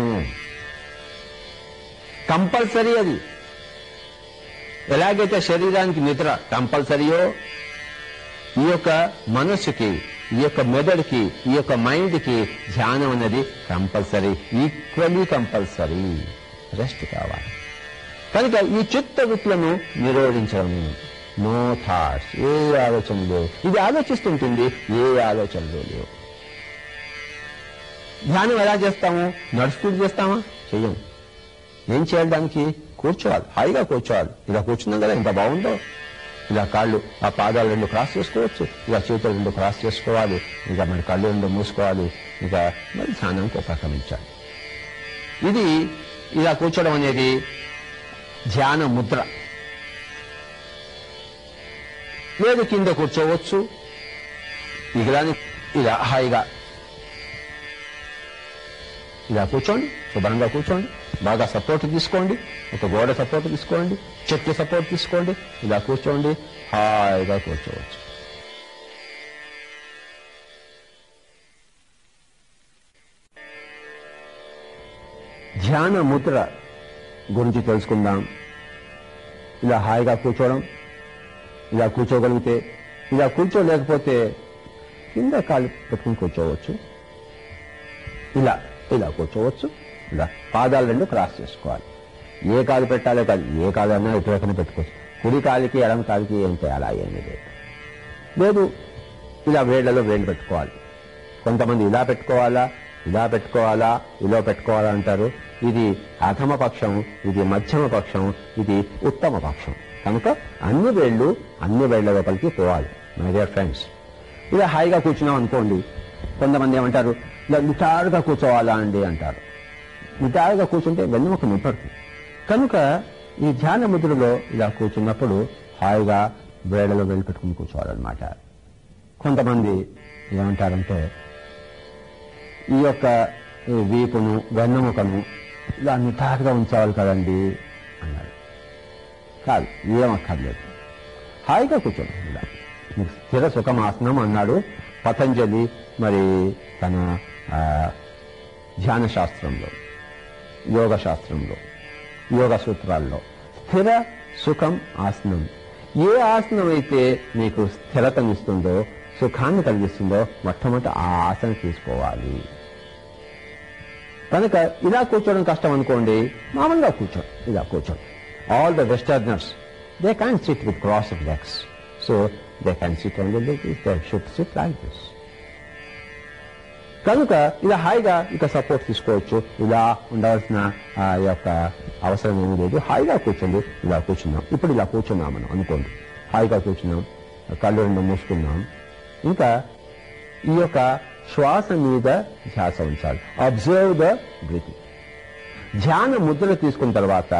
[SPEAKER 1] కంపల్సరీ అది ఎలాగైతే శరీరానికి నిద్ర కంపల్సరీయో ఈ యొక్క మనస్సుకి ఈ యొక్క మెదడుకి ఈ యొక్క మైండ్కి ధ్యానం అనేది కంపల్సరీ ఈక్వల్లీ కంపల్సరీ రెస్ట్ కావాలి కనుక ఈ చిత్తవృత్తులను నిరోధించడం నో థాట్స్ ఏ ఆలోచనలు లేవు ఇది ఆలోచిస్తుంటుంది ఏ ఆలోచనలు లేవు ధ్యానం ఎలా చేస్తాము నడుస్తూ చేస్తామా చెయ్యం ఏం చేయాలి దానికి కూర్చోవాలి హాయిగా కూర్చోవాలి ఇలా కూర్చున్నాం కదా ఎంత బాగుందో ఇలా కాళ్ళు ఆ పాదాలు రెండు క్రాస్ చేసుకోవచ్చు ఇలా చేతులు రెండు క్రాస్ చేసుకోవాలి ఇంకా మరి కళ్ళు రెండు మూసుకోవాలి ఇక మరి ధ్యానంకి ఉపక్రమించాలి ఇది ఇలా కూర్చోవడం అనేది ధ్యాన ముద్ర లేదు కింద కూర్చోవచ్చు ఇలాని ఇలా హాయిగా ఇలా కూర్చోండి శుభ్రంగా కూర్చోండి బాగా సపోర్ట్ తీసుకోండి ఒక గోడ సపోర్ట్ తీసుకోండి చెట్టు సపోర్ట్ తీసుకోండి ఇలా కూర్చోండి హాయిగా కూర్చోవచ్చు ధ్యాన ముద్ర గురించి తెలుసుకుందాం ఇలా హాయిగా కూర్చోవడం ఇలా కూర్చోగలిగితే ఇలా కూర్చోలేకపోతే కింద కాళ్ళు పెట్టుకుని కూర్చోవచ్చు ఇలా ఇలా కూర్చోవచ్చు ఇలా పాదాలు రెండు క్రాస్ చేసుకోవాలి ఏ కాలు పెట్టాలో కాదు ఏ కాలు అన్నా ఇటువైపున పెట్టుకోవచ్చు కుడి కాలికి ఎడమ కాలికి ఏం తేడా ఏమీ లేదు లేదు ఇలా వేళ్లలో వేళ్ళు పెట్టుకోవాలి కొంతమంది ఇలా పెట్టుకోవాలా ఇలా పెట్టుకోవాలా ఇలా పెట్టుకోవాలా అంటారు ఇది అధమ పక్షం ఇది మధ్యమ పక్షం ఇది ఉత్తమ పక్షం కనుక అన్ని వేళ్ళు అన్ని వేళ్ల లోపలికి పోవాలి మై డియర్ ఫ్రెండ్స్ ఇలా హాయిగా కూర్చున్నాం అనుకోండి కొంతమంది ఏమంటారు ఇలా నిటారుగా కూర్చోవాలా అండి అంటారు నిటారుగా కూర్చుంటే వెన్నుముక నింపడుతుంది కనుక ఈ ధ్యాన ముద్రలో ఇలా కూర్చున్నప్పుడు హాయిగా వేళలో వెళ్ళి పెట్టుకుని కూర్చోవాలన్నమాట కొంతమంది ఏమంటారంటే ఈ యొక్క ఈ వీపును వెన్నెముకను ఇలా నిటారుగా ఉంచాలి కదండి అన్నారు కాదు ఏమక్కర్లేదు హాయిగా కూర్చోండి ఇలా మీకు స్థిర సుఖమాసనం అన్నాడు పతంజలి మరి తన ఆ, ధ్యాన శాస్త్రంలో యోగ శాస్త్రంలో యోగ సూత్రాల్లో స్థిర సుఖం ఆసనం ఏ ఆసనం అయితే మీకు స్థిరతనిస్తుందో సుఖాన్ని కలిగిస్తుందో మొట్టమొదటి ఆ ఆసనం తీసుకోవాలి కనుక ఇలా కూర్చోవడం కష్టం అనుకోండి మామూలుగా కూర్చోండి ఇలా కూర్చోండి all the westerners they can sit with cross of legs so they can sit only they should sit like this కనుక ఇలా హాయిగా ఇక సపోర్ట్ తీసుకోవచ్చు ఇలా ఉండవలసిన ఆ యొక్క అవసరం ఏమీ లేదు హాయిగా కూర్చోండి ఇలా కూర్చున్నాం ఇప్పుడు ఇలా కూర్చున్నాం మనం అనుకోండి హాయిగా కూర్చున్నాం కళ్ళు రెండు మూసుకున్నాం ఇంకా ఈ యొక్క శ్వాస మీద ధ్యాస ఉంచాలి అబ్జర్వ్ ద బ్రీతింగ్ ధ్యాన ముద్ర తీసుకున్న తర్వాత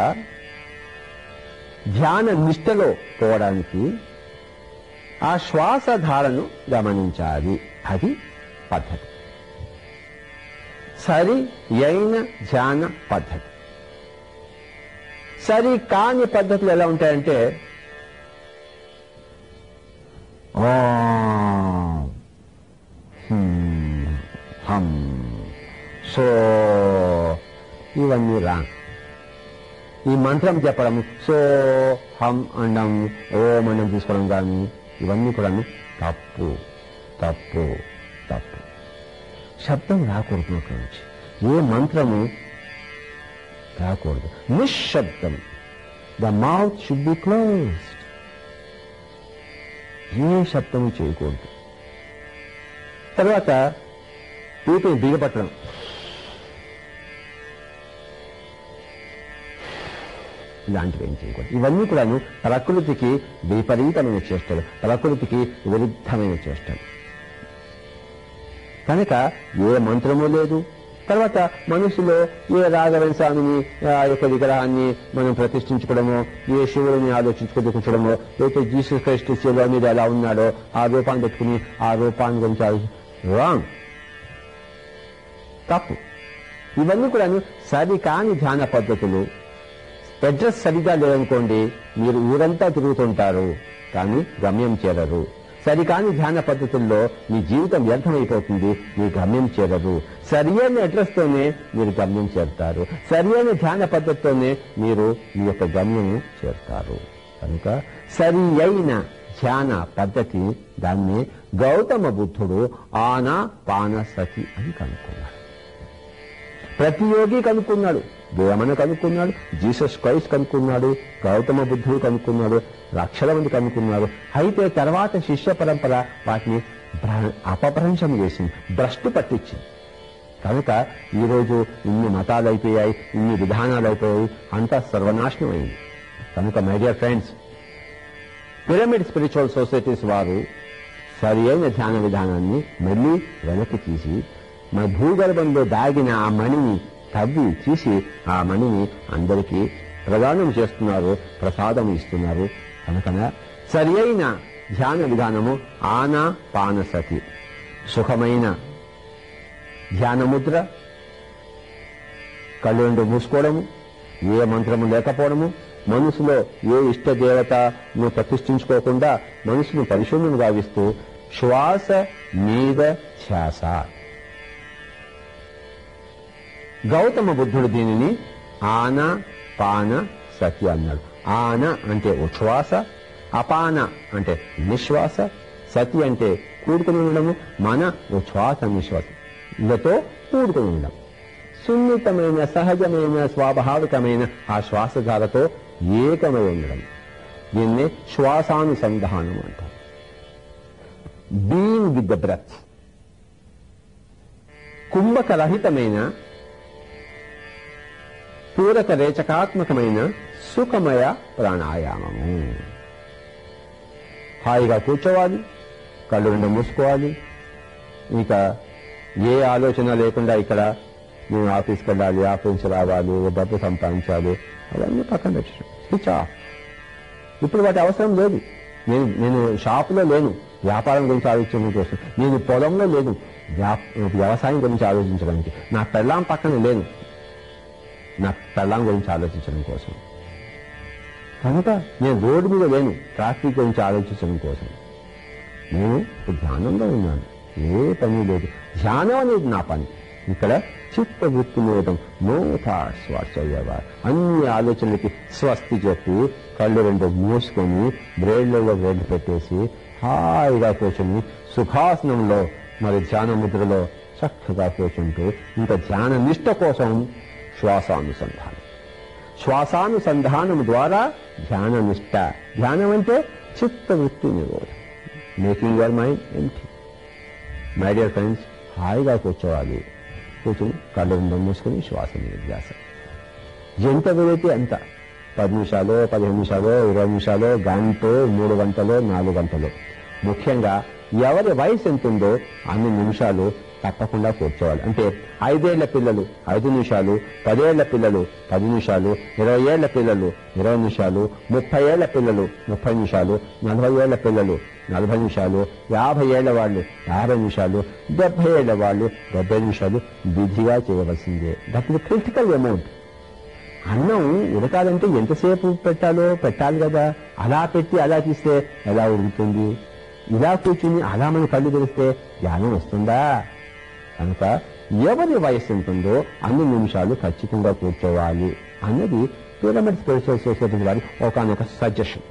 [SPEAKER 1] ధ్యాన నిష్టలో పోవడానికి ఆ శ్వాస ధారను గమనించాలి అది పద్ధతి సరి అయిన ధ్యాన పద్ధతి సరి కాని పద్ధతులు ఎలా ఉంటాయంటే ఓం, హ్మ్, హం సో ఇవన్నీ రాంగ్ ఈ మంత్రం చెప్పడం సో హం అనడం ఓం అనడం తీసుకోవడం కానీ ఇవన్నీ కూడా తప్పు తప్పు తప్పు శబ్దం రాకూడదు నోట్ల నుంచి ఏ మంత్రము రాకూడదు నిశ్శబ్దం the mouth should be closed ఏ శబ్దము చేయకూడదు తర్వాత ఊపిరి బిగపట్టడం ఇలాంటివి ఏం చేయకూడదు ఇవన్నీ కూడాను ప్రకృతికి విపరీతమైన చేష్టలు ప్రకృతికి విరుద్ధమైన చేష్టలు కనుక ఏ మంత్రము లేదు తర్వాత మనుషులో ఏ రాఘవన్ స్వామిని ఆ యొక్క విగ్రహాన్ని మనం ప్రతిష్ఠించుకోవడమో ఏ శివుడిని ఆలోచించుకుని కూర్చోడమో లేకపోతే జీసస్ క్రైస్ట్ శిలువ మీద ఎలా ఉన్నాడో ఆ రూపాన్ని పెట్టుకుని ఆ రూపాన్ని గురించి రాంగ్ తప్పు ఇవన్నీ కూడా సరి కాని ధ్యాన పద్ధతులు అడ్రస్ సరిగా లేదనుకోండి మీరు ఊరంతా తిరుగుతుంటారు కానీ గమ్యం చేరరు సరికాని ధ్యాన పద్ధతుల్లో మీ జీవితం వ్యర్థమైపోతుంది మీ గమ్యం చేరరు సరి అయిన అడ్రస్ తోనే మీరు గమ్యం చేరుతారు సరి అయిన ధ్యాన పద్ధతితోనే మీరు మీ యొక్క గమ్యం చేరుతారు కనుక సరి అయిన ధ్యాన పద్ధతి దాన్ని గౌతమ బుద్ధుడు ఆనా పాన సతి అని కనుక్కున్నాడు ప్రతి యోగి కనుక్కున్నాడు వేమన కనుక్కున్నాడు జీసస్ క్రైస్ట్ కనుక్కున్నాడు గౌతమ బుద్ధుడు కనుక్కున్నాడు లక్షల మంది కనుక్కున్నారు అయితే తర్వాత శిష్య పరంపర వాటిని భ్ర- అపభ్రంశం చేసింది భ్రష్టు పట్టించింది కనుక ఈరోజు ఇన్ని మతాలు అయిపోయాయి ఇన్ని విధానాలు అయిపోయాయి అంతా సర్వనాశనం అయింది కనుక my dear friends pyramid spiritual societies వారు సరి అయిన ధ్యాన విధానాన్ని మళ్ళీ వెనక్కి తీసి మన భూగర్భంలో దాగిన ఆ మణిని తవ్వి తీసి ఆ మణిని అందరికీ ప్రదానం చేస్తున్నారు ప్రసాదం ఇస్తున్నారు కనుకన సరి అయిన ధ్యాన విధానము ఆనా పానసతి సుఖమైన ధ్యానముద్ర కళ్ళు రెండు మూసుకోవడము ఏ మంత్రము లేకపోవడము మనసులో ఏ ఇష్ట దేవతను ప్రతిష్ఠించుకోకుండా మనసును పరిశుభ్రం గావిస్తూ శ్వాస మీద ధ్యాస గౌతమ బుద్ధుడు దీనిని ఆన పాన సతి అన్నాడు ఆన అంటే ఉచ్ఛ్వాస అపాన అంటే నిశ్వాస సతి అంటే కూడుకుని ఉండడము మన ఉచ్ఛ్వాస నిశ్వాస ఇలతో కూడుకుని ఉండడం సున్నితమైన సహజమైన స్వాభావికమైన ఆ శ్వాసధారతో ఏకమై ఉండడం దీన్నే శ్వాసానుసంధానం అంటాం బీయింగ్ విత్ ద బ్రెత్ కుంభకరహితమైన పూరక రేచకాత్మకమైన సుఖమయ ప్రాణాయామము హాయిగా కూర్చోవాలి కళ్ళు రెండు మూసుకోవాలి ఇంకా ఏ ఆలోచన లేకుండా ఇక్కడ నేను ఆఫీస్కి వెళ్ళాలి ఆఫీస్ నుంచి రావాలి డబ్బు సంపాదించాలి అవన్నీ పక్కన పెట్టడం స్విచ్ ఆఫ్ ఇప్పుడు వాటి అవసరం లేదు నేను నేను షాపులో లేను వ్యాపారం గురించి ఆలోచించడం కోసం నేను పొలంలో లేను వ్యా- వ్యవసాయం గురించి ఆలోచించడానికి నా పెళ్ళాం పక్కన లేను నా పెళ్ళాం గురించి ఆలోచించడం కోసం కనుక నేను రోడ్డు మీద లేను ట్రాఫిక్ గురించి ఆలోచించడం కోసం నేను ధ్యానంలో ఉన్నాను ఏ పని లేదు ధ్యానం అనేది నా పని ఇక్కడ చిత్త వృత్తి మీదం నో థాట్స్ వాట్స్ అయ్యేవారు అన్ని ఆలోచనలకి స్వస్తి చెప్పి కళ్ళు రెండు మూసుకొని బ్రేడ్లలో బ్రేడ్ పెట్టేసి హాయిగా కూర్చొని సుఖాసనంలో మరి ధ్యాన ముద్రలో చక్కగా కూర్చుంటూ ఇంకా ధ్యాన నిష్ట కోసం శ్వాసానుసంధానం శ్వాసానుసంధానం ద్వారా ధ్యాన నిష్ట ధ్యానం అంటే చిత్త వృత్తి నిరోధం making your mind empty my dear friends హాయిగా కూర్చోవాలి కూర్చుని కళ్ళు రెండు మూసుకొని శ్వాస మీద ధ్యాస ఎంత వీలైతే అంత పది నిమిషాలు పదిహేను నిమిషాలు ఇరవై నిమిషాలు గంట మూడు గంటలు నాలుగు గంటలు ముఖ్యంగా ఎవరి వయసు ఎంత ఉందో అన్ని నిమిషాలు తప్పకుండా కూర్చోవాలి అంటే ఐదేళ్ల పిల్లలు ఐదు నిమిషాలు పదేళ్ల పిల్లలు పది నిమిషాలు ఇరవై ఏళ్ల పిల్లలు ఇరవై నిమిషాలు ముప్పై ఏళ్ల పిల్లలు ముప్పై నిమిషాలు నలభై ఏళ్ల పిల్లలు నలభై నిమిషాలు యాభై ఏళ్ల వాళ్ళు యాభై నిమిషాలు డెబ్బై ఏళ్ల వాళ్ళు డెబ్బై నిమిషాలు విధిగా చేయవలసిందే దట్ ఇస్ క్రిటికల్ అమౌంట్ అన్నం ఉడకాలంటే ఎంతసేపు పెట్టాలో పెట్టాలి కదా అలా పెట్టి అలా తీస్తే ఎలా ఉడుకుతుంది ఇలా కూర్చుని అలా మన కళ్ళు తెరిస్తే ధ్యానం వస్తుందా కనుక ఎవరి వయసు ఉంటుందో అన్ని నిమిషాలు ఖచ్చితంగా కూర్చోవాలి అన్నది పిరమిడ్ స్పిరిచువల్ సొసైటీ వారి ఒకనొక సజెషన్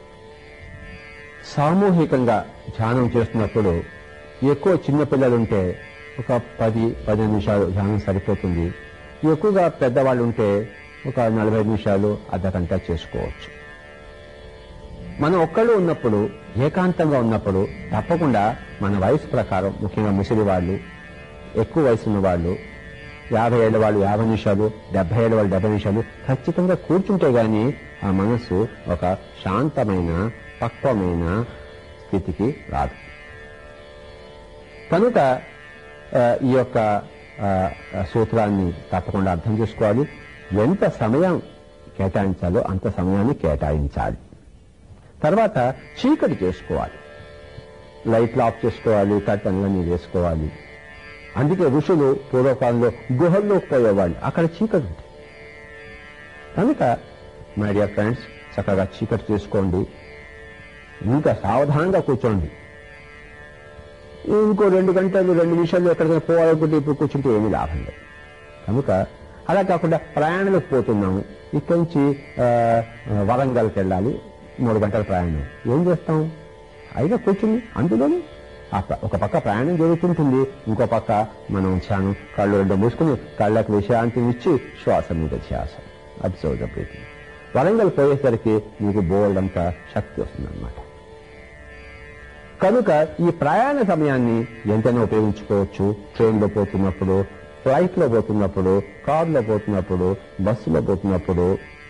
[SPEAKER 1] సామూహికంగా ధ్యానం చేస్తున్నప్పుడు ఎక్కువ చిన్న పిల్లలుంటే ఒక పది పది నిమిషాలు ధ్యానం సరిపోతుంది ఎక్కువగా పెద్దవాళ్ళు ఉంటే ఒక నలభై నిమిషాలు అర్ధగంట చేసుకోవచ్చు మనం ఒక్కళ్ళు ఉన్నప్పుడు ఏకాంతంగా ఉన్నప్పుడు తప్పకుండా మన వయసు ప్రకారం ముఖ్యంగా ముసలి వాళ్ళు ఎక్కువ వయసు ఉన్న వాళ్ళు యాభై ఏళ్ళ వాళ్ళు యాభై నిమిషాలు డెబ్బై ఏళ్ళ వాళ్ళు డెబ్బై నిమిషాలు ఖచ్చితంగా కూర్చుంటే గాని ఆ మనస్సు ఒక శాంతమైన పక్వమైన స్థితికి రాదు కనుక ఆ, ఈ యొక్క ఆ, సూత్రాన్ని తప్పకుండా అర్థం చేసుకోవాలి ఎంత సమయం కేటాయించాలో అంత సమయాన్ని కేటాయించాలి తర్వాత చీకటి చేసుకోవాలి లైట్లు ఆఫ్ చేసుకోవాలి కట్టన్లన్నీ వేసుకోవాలి అందుకే ఋషులు పూర్వకాలంలో గుహల్లోకి పోయేవాళ్ళు అక్కడ చీకటి ఉంటుంది కనుక మై డియర్ ఫ్రెండ్స్ చక్కగా చీకటి చేసుకోండి ఇంకా సావధానంగా కూర్చోండి ఇంకో రెండు గంటలు రెండు నిమిషాలు ఎక్కడికైనా పోవాలనుకుంటే ఇప్పుడు కూర్చుంటే ఏమీ లాభం లేదు కనుక అలా కాకుండా ప్రయాణాలకు పోతున్నాము ఇక్కడి నుంచి ఆ, వరంగల్కి వెళ్ళాలి మూడు గంటల ప్రయాణం ఏం చేస్తాం అయినా కూర్చుని అందులోనే ఆ ప- ఒక పక్క ప్రయాణం జరుగుతుంటుంది ఇంకో పక్క మనం ధ్యానం కళ్ళు రెండు మూసుకుని కళ్ళకు విశ్రాంతిని ఇచ్చి శ్వాస మీద ధ్యాస అబ్జర్వ్ ద బ్రీతింగ్ వరంగల్ పోయేసరికి మీకు బోల్డ్ అంత శక్తి వస్తుందన్నమాట కనుక ఈ ప్రయాణ సమయాన్ని ఎంతైనా ఉపయోగించుకోవచ్చు ట్రైన్లో పోతున్నప్పుడు ఫ్లైట్లో పోతున్నప్పుడు కారులో పోతున్నప్పుడు బస్సులో పోతున్నప్పుడు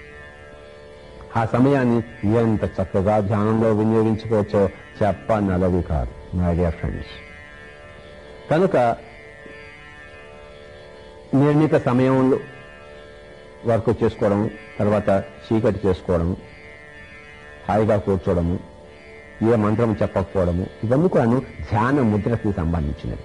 [SPEAKER 1] ఆ సమయాన్ని ఎంత చక్కగా ధ్యానంలో వినియోగించుకోవచ్చో చెప్పనలవి కాదు మై డియర్ ఫ్రెండ్స్ కనుక నిర్ణీత సమయంలో వర్క్ చేసుకోవడం తర్వాత చీకటి చేసుకోవడము హాయిగా కూర్చోవడము ఏ మంత్రం చెప్పకపోవడము ఇవన్నీ కూడాను ధ్యాన ముద్రకి సంబంధించినవి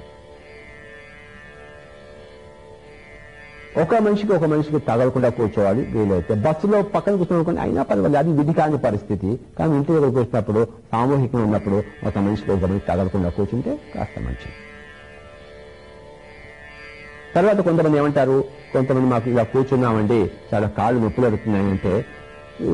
[SPEAKER 1] ఒక మనిషికి ఒక మనిషికి తగలకుండా కూర్చోవాలి వీలైతే బస్సులో పక్కన కూర్చోనుకోండి అయినా పర్వాలేదు అది విధి కాని పరిస్థితి కానీ ఇంటి దగ్గర కూర్చున్నప్పుడు సామూహికంగా ఉన్నప్పుడు ఒక మనిషికి ఒక మనిషి తగలకుండా కూర్చుంటే కాస్త మంచిది తర్వాత కొంతమంది ఏమంటారు కొంతమంది మాకు ఇలా కూర్చున్నామండి చాలా కాళ్ళు నొప్పులు పెడుతున్నాయంటే ఈ,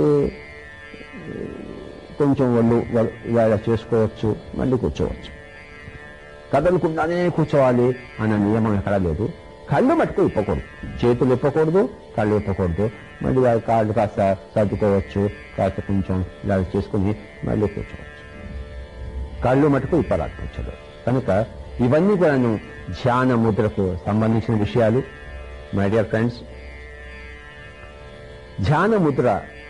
[SPEAKER 1] కొంచెం వాళ్ళు వాళ్ళు ఇలా చేసుకోవచ్చు మళ్ళీ కూర్చోవచ్చు కదలకుండానే కూర్చోవాలి అన్న నియమం ఎక్కడా లేదు కళ్ళు మట్టుకు ఇప్పకూడదు చేతులు ఇప్పకూడదు కళ్ళు ఇప్పకూడదు మళ్ళీ వాళ్ళ కాళ్ళు కాస్త సర్దుకోవచ్చు కాస్త కొంచెం ఇలా చేసుకుని మళ్ళీ కూర్చోవచ్చు కళ్ళు మటుకు ఇప్పరాదు కూర్చోదు కనుక ఇవన్నీ కూడాను ధ్యాన ముద్రకు సంబంధించిన విషయాలు మై డియర్ ఫ్రెండ్స్ ధ్యాన ముద్ర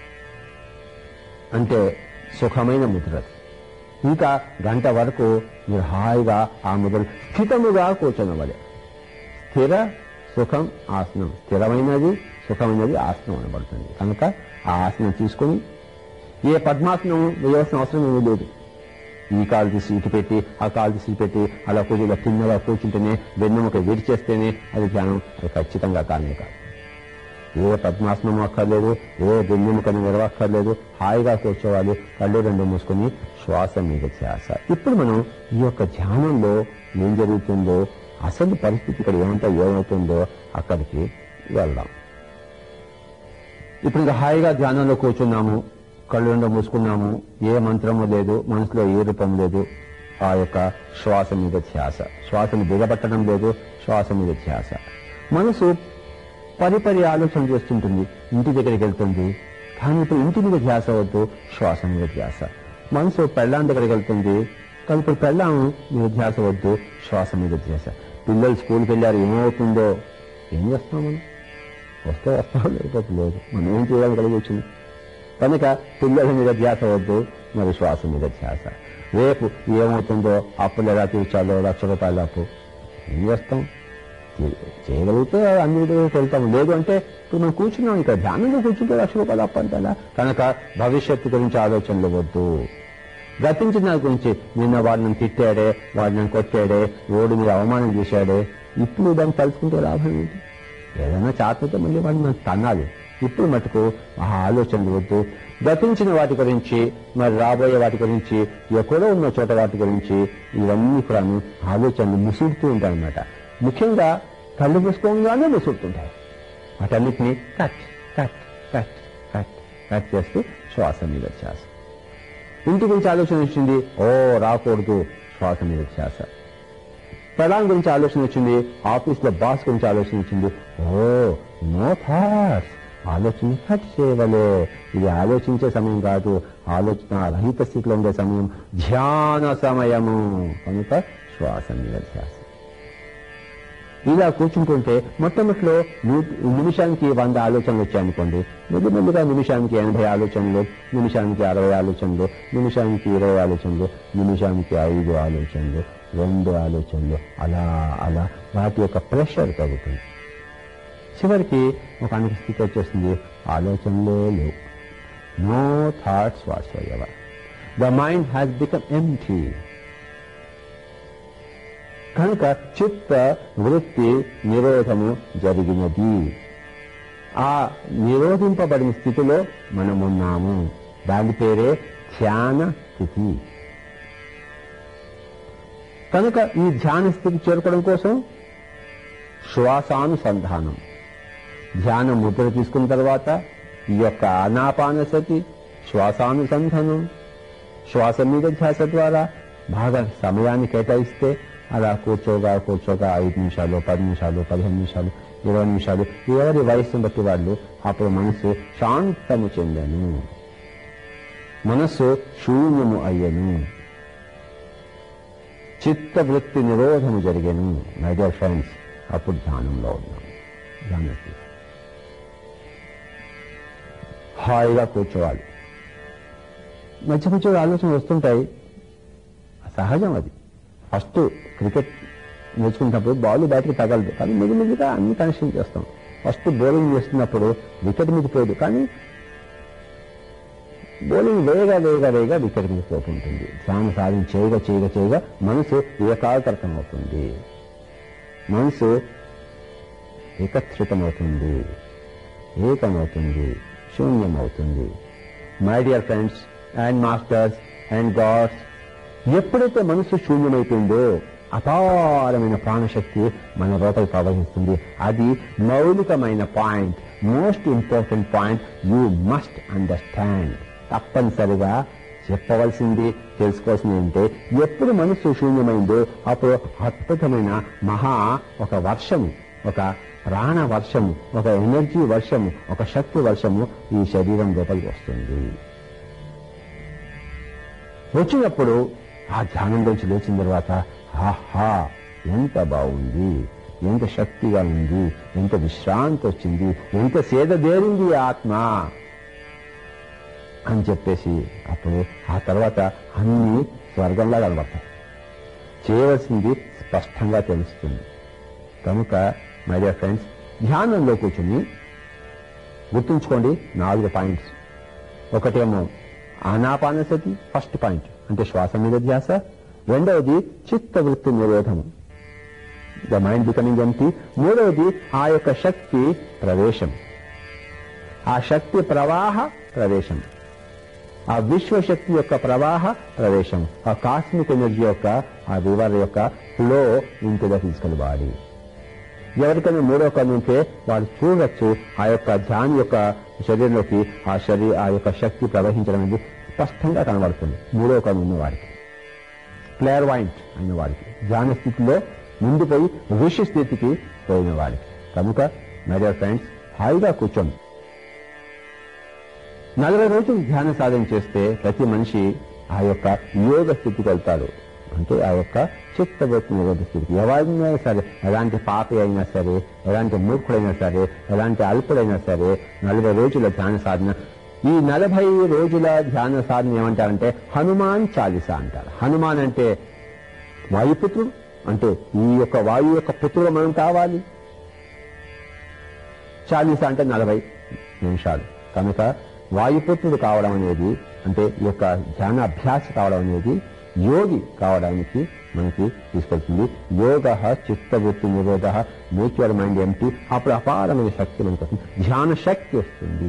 [SPEAKER 1] అంటే సుఖమైన ముద్ర అది. ఇంకా గంట వరకు మీరు హాయిగా ఆ ముద్ర స్థితముగా కూర్చొనవలే స్థిర సుఖం ఆసనం స్థిరమైనది సుఖమైనది ఆసనం అనబడుతుంది కనుక ఆ ఆసనం తీసుకొని ఏ పద్మాసనం వేయవలసిన అవసరం ఏమీ లేదు ఈ కాలు తీసి ఇటు పెట్టి ఆ కాలు తీసి ఇటు పెట్టి అలా కూర్చొని ఇలా తిన్నగా కూర్చుంటేనే వెన్నెముక విడిచేస్తేనే అది ధ్యానం అది ఖచ్చితంగా కానే కాదు ఏ పద్మాసనం అక్కర్లేదు ఏ వెన్నెముకని నిలవక్కర్లేదు హాయిగా కూర్చోవాలి కళ్ళు రెండు మూసుకొని శ్వాస మీద ధ్యాస ఇప్పుడు మనం ఈ యొక్క ధ్యానంలో ఏం జరుగుతుందో అసలు పరిస్థితి ఇక్కడ ఏమంటా ఏమవుతుందో అక్కడికి వెళ్దాం ఇప్పుడు ఇంకా హాయిగా ధ్యానంలో కూర్చున్నాము కళ్ళు రెండు మూసుకున్నాము ఏ మంత్రము లేదు మనసులో ఏ రూపం లేదు ఆ యొక్క శ్వాస మీద ధ్యాస శ్వాసను దిగబట్టడం లేదు శ్వాస మీద ధ్యాస మనసు పరిపరి ఆలోచన చేస్తుంటుంది ఇంటి దగ్గరికి వెళ్తుంది కానీ ఇప్పుడు ఇంటి మీద ధ్యాస వద్దు శ్వాస మీద ధ్యాస మనసు పెళ్ళాం దగ్గరికి వెళ్తుంది కానీ ఇప్పుడు పెళ్ళాం మీద ధ్యాస వద్దు శ్వాస మీద ధ్యాస పిల్లలు స్కూల్కి వెళ్ళారు ఏమవుతుందో ఏం చేస్తాం మనం వస్తే వస్తాం లేకపోతే లేదు మనం ఏం చేయాలి కలిగి వచ్చింది కనుక పిల్లల మీద ధ్యాస వద్దు మరి శ్వాస మీద ధ్యాస రేపు ఏమవుతుందో అప్పులు ఎలా తీర్చాలో లక్ష రూపాయల అప్పు ఏం చేస్తాం చే- చేయగలిగితే అన్ని దగ్గరికి వెళ్తాం లేదు అంటే ఇప్పుడు మనం కూర్చున్నాం ఇక్కడ ధ్యానంలో కూర్చుంటే లక్ష రూపాయలు అప్పు అంటే ఎలా కనుక భవిష్యత్తు గురించి ఆలోచనలు వద్దు గతించిన దాని గురించి నిన్న వాడు నన్ను తిట్టాడే వాడు నన్ను కొట్టాడే రోడ్డు మీద అవమానం చేశాడే ఇప్పుడు దాన్ని తలుచుకుంటే లాభం ఏంటి ఏదైనా చాతతో మళ్ళీ వాడిని మనం తన్నాలి ఇప్పుడు మటుకు ఆ ఆలోచనలు వద్దు గతించిన వాటి గురించి మరి రాబోయే వాటి గురించి ఎక్కడో ఉన్న చోట వాటి గురించి ఇవన్నీ కూడాను ఆలోచనలు ముసుడుతూ ఉంటాయన్నమాట ముఖ్యంగా కళ్ళు మూసుకోగానే ముసుడుతుంటాయి వాటన్నిటిని cut cut cut cut cut చేస్తూ శ్వాస మీద శ్వాస ఇంటి గురించి ఆలోచన వచ్చింది ఓ రాకూడదు శ్వాస మీద శ్వాస ప్రధాన గురించి ఆలోచన వచ్చింది ఆఫీస్ లో బాస్ గురించి ఆలోచన వచ్చింది ఓ నో థాట్స్ ఆలోచన కట్ చేయవలే ఇది ఆలోచించే సమయం కాదు ఆలోచన రహిత స్థితిలో ఉండే సమయం ధ్యాన సమయము కనుక శ్వాస మీద ధ్యాస ఇలా కూర్చుంటుంటే మొట్టమొదటిలో నూ- నిమిషానికి వంద ఆలోచనలు వచ్చాయనుకోండి మెల్లి మెల్లిగా నిమిషానికి ఎనభై ఆలోచనలు నిమిషానికి అరవై ఆలోచనలు నిమిషానికి ఇరవై ఆలోచనలు నిమిషానికి ఐదు ఆలోచనలు రెండు ఆలోచనలు అలా అలా వాటి యొక్క ప్రెషర్ తగ్గుతుంది చివరికి ఒక అనేక స్థితి వచ్చేస్తుంది ఆలోచనలే లేవు no thoughts whatsoever the mind has become empty కనుక చిత్త వృత్తి నిరోధము జరిగినది ఆ నిరోధింపబడిన స్థితిలో మనమున్నాము దాని పేరే ధ్యాన స్థితి కనుక ఈ ధ్యాన స్థితికి చేరుకోవడం కోసం శ్వాసానుసంధానం ధ్యాన ముద్ర తీసుకున్న తర్వాత ఈ యొక్క ఆనాపానసతి శ్వాసానుసంధానం శ్వాస మీద ధ్యాస ద్వారా బాగా సమయాన్ని కేటాయిస్తే అలా కూర్చోగా కూర్చోగా ఐదు నిమిషాలు పది నిమిషాలు పదిహేను నిమిషాలు ఇరవై నిమిషాలు ఎవరి వయస్సును బట్టి వాళ్ళు అప్పుడు మనసు శాంతము చెందను మనస్సు శూన్యము అయ్యను చిత్తవృత్తి నిరోధము జరిగాను మై డియర్ ఫ్రెండ్స్ అప్పుడు ధ్యానంలో ఉన్నాం ధ్యానస్థితి హాయిగా కూర్చోవాలి మధ్య మధ్య ఆలోచన వస్తుంటాయి సహజం అది ఫస్ట్ క్రికెట్ నేర్చుకున్నప్పుడు బాల్ బ్యాట్కి తగలదు కానీ మెల్లిమెల్లిగా అన్ని కనెక్షన్ చేస్తాం ఫస్ట్ బౌలింగ్ చేస్తున్నప్పుడు వికెట్ మీద పోదు కానీ బౌలింగ్ వేగా వేగా వేగా వికెట్ మీద పోతుంటుంది ధ్యాన సాధన చేయగా చేయగా చేయగా మనసు ఏకాగ్రతం అవుతుంది మనసు ఏకత్రితమవుతుంది ఏకమవుతుంది శూన్యమవుతుంది my dear friends and masters and gods ఎప్పుడైతే మనసు శూన్యమైపోయిందో అపారమైన ప్రాణశక్తి మన లోపల ప్రవహిస్తుంది అది మౌలికమైన point most important point you must understand తప్పనిసరిగా చెప్పవలసింది తెలుసుకోవాల్సింది ఏంటంటే ఎప్పుడు మనసు శూన్యమైందో అప్పుడు అద్భుతమైన మహా ఒక వర్షము ఒక ప్రాణ వర్షము ఒక ఎనర్జీ వర్షము ఒక శక్తి వర్షము ఈ శరీరం లోపలికి వస్తుంది వచ్చినప్పుడు ఆ ధ్యానంలోంచి లేచిన తర్వాత ఆహా ఎంత బాగుంది ఎంత శక్తిగా ఉంది ఎంత విశ్రాంతి వచ్చింది ఎంత సేద దేరింది ఈ ఆత్మ అని చెప్పేసి అప్పుడు ఆ తర్వాత అన్ని స్వర్గంలా కనబడతాయి చేయవలసింది స్పష్టంగా తెలుస్తుంది కనుక మై డియర్ ఫ్రెండ్స్ ధ్యానంలో కూర్చుని గుర్తుంచుకోండి నాలుగు పాయింట్స్ ఒకటేమో ఆనాపానసతి ఫస్ట్ పాయింట్ అంటే శ్వాస మీద ధ్యాస రెండవది చిత్తవృత్తి నిరోధము ద మైండ్ బికమింగ్ ఎంటీ మూడవది ఆ యొక్క శక్తి ప్రవేశం ఆ శక్తి ప్రవాహ ప్రవేశం ఆ విశ్వశక్తి యొక్క ప్రవాహ ప్రవేశం ఆ కాస్మిక్ ఎనర్జీ యొక్క ఆ రివర్ యొక్క flow into the physical body ఎవరికైనా మూడో కన్ను ఉంటే వాడు చూడొచ్చు ఆ యొక్క ధ్యాని యొక్క శరీరంలోకి ఆ శరీ ఆ యొక్క శక్తి ప్రవహించడం అనేది స్పష్టంగా కనబడుతుంది మూడో కన్ను ఉన్న వాడికి క్లియర్ వాయింట్ అయిన వాడికి ధ్యాన స్థితిలో ముందుపోయి ఋషి స్థితికి పోయిన వాడికి కనుక మై డియర్ ఫ్రెండ్స్ హాయిగా కూర్చోండి నలభై రోజులు ధ్యాన సాధన చేస్తే ప్రతి మనిషి ఆ యొక్క యోగ స్థితికి వెళ్తాడు అంటే ఆ యొక్క చిత్తవృత్తి నిరోధ స్థితికి ఎవరైనా సరే ఎలాంటి పాపి అయినా సరే ఎలాంటి మూర్ఖుడైనా సరే ఎలాంటి అల్పుడైనా సరే నలభై రోజుల ధ్యాన సాధన ఈ నలభై రోజుల ధ్యాన సాధన ఏమంటారంటే హనుమాన్ చాలీసా అంటారు హనుమాన్ అంటే వాయుపుత్రుడు అంటే ఈ యొక్క వాయు యొక్క పుత్రుడు మనం కావాలి చాలీసా అంటే నలభై నిమిషాలు కనుక వాయుపుత్రుడు కావడం అనేది అంటే ఈ యొక్క ధ్యాన అభ్యాస కావడం అనేది యోగి కావడానికి మనకి తీసుకెళ్తుంది యోగ చిత్తవృత్తి నిరోధ మేక్ యువర్ మైండ్ ఎంటీ అప్పుడు అపారమైన శక్తి మనకు వస్తుంది ధ్యాన శక్తి వస్తుంది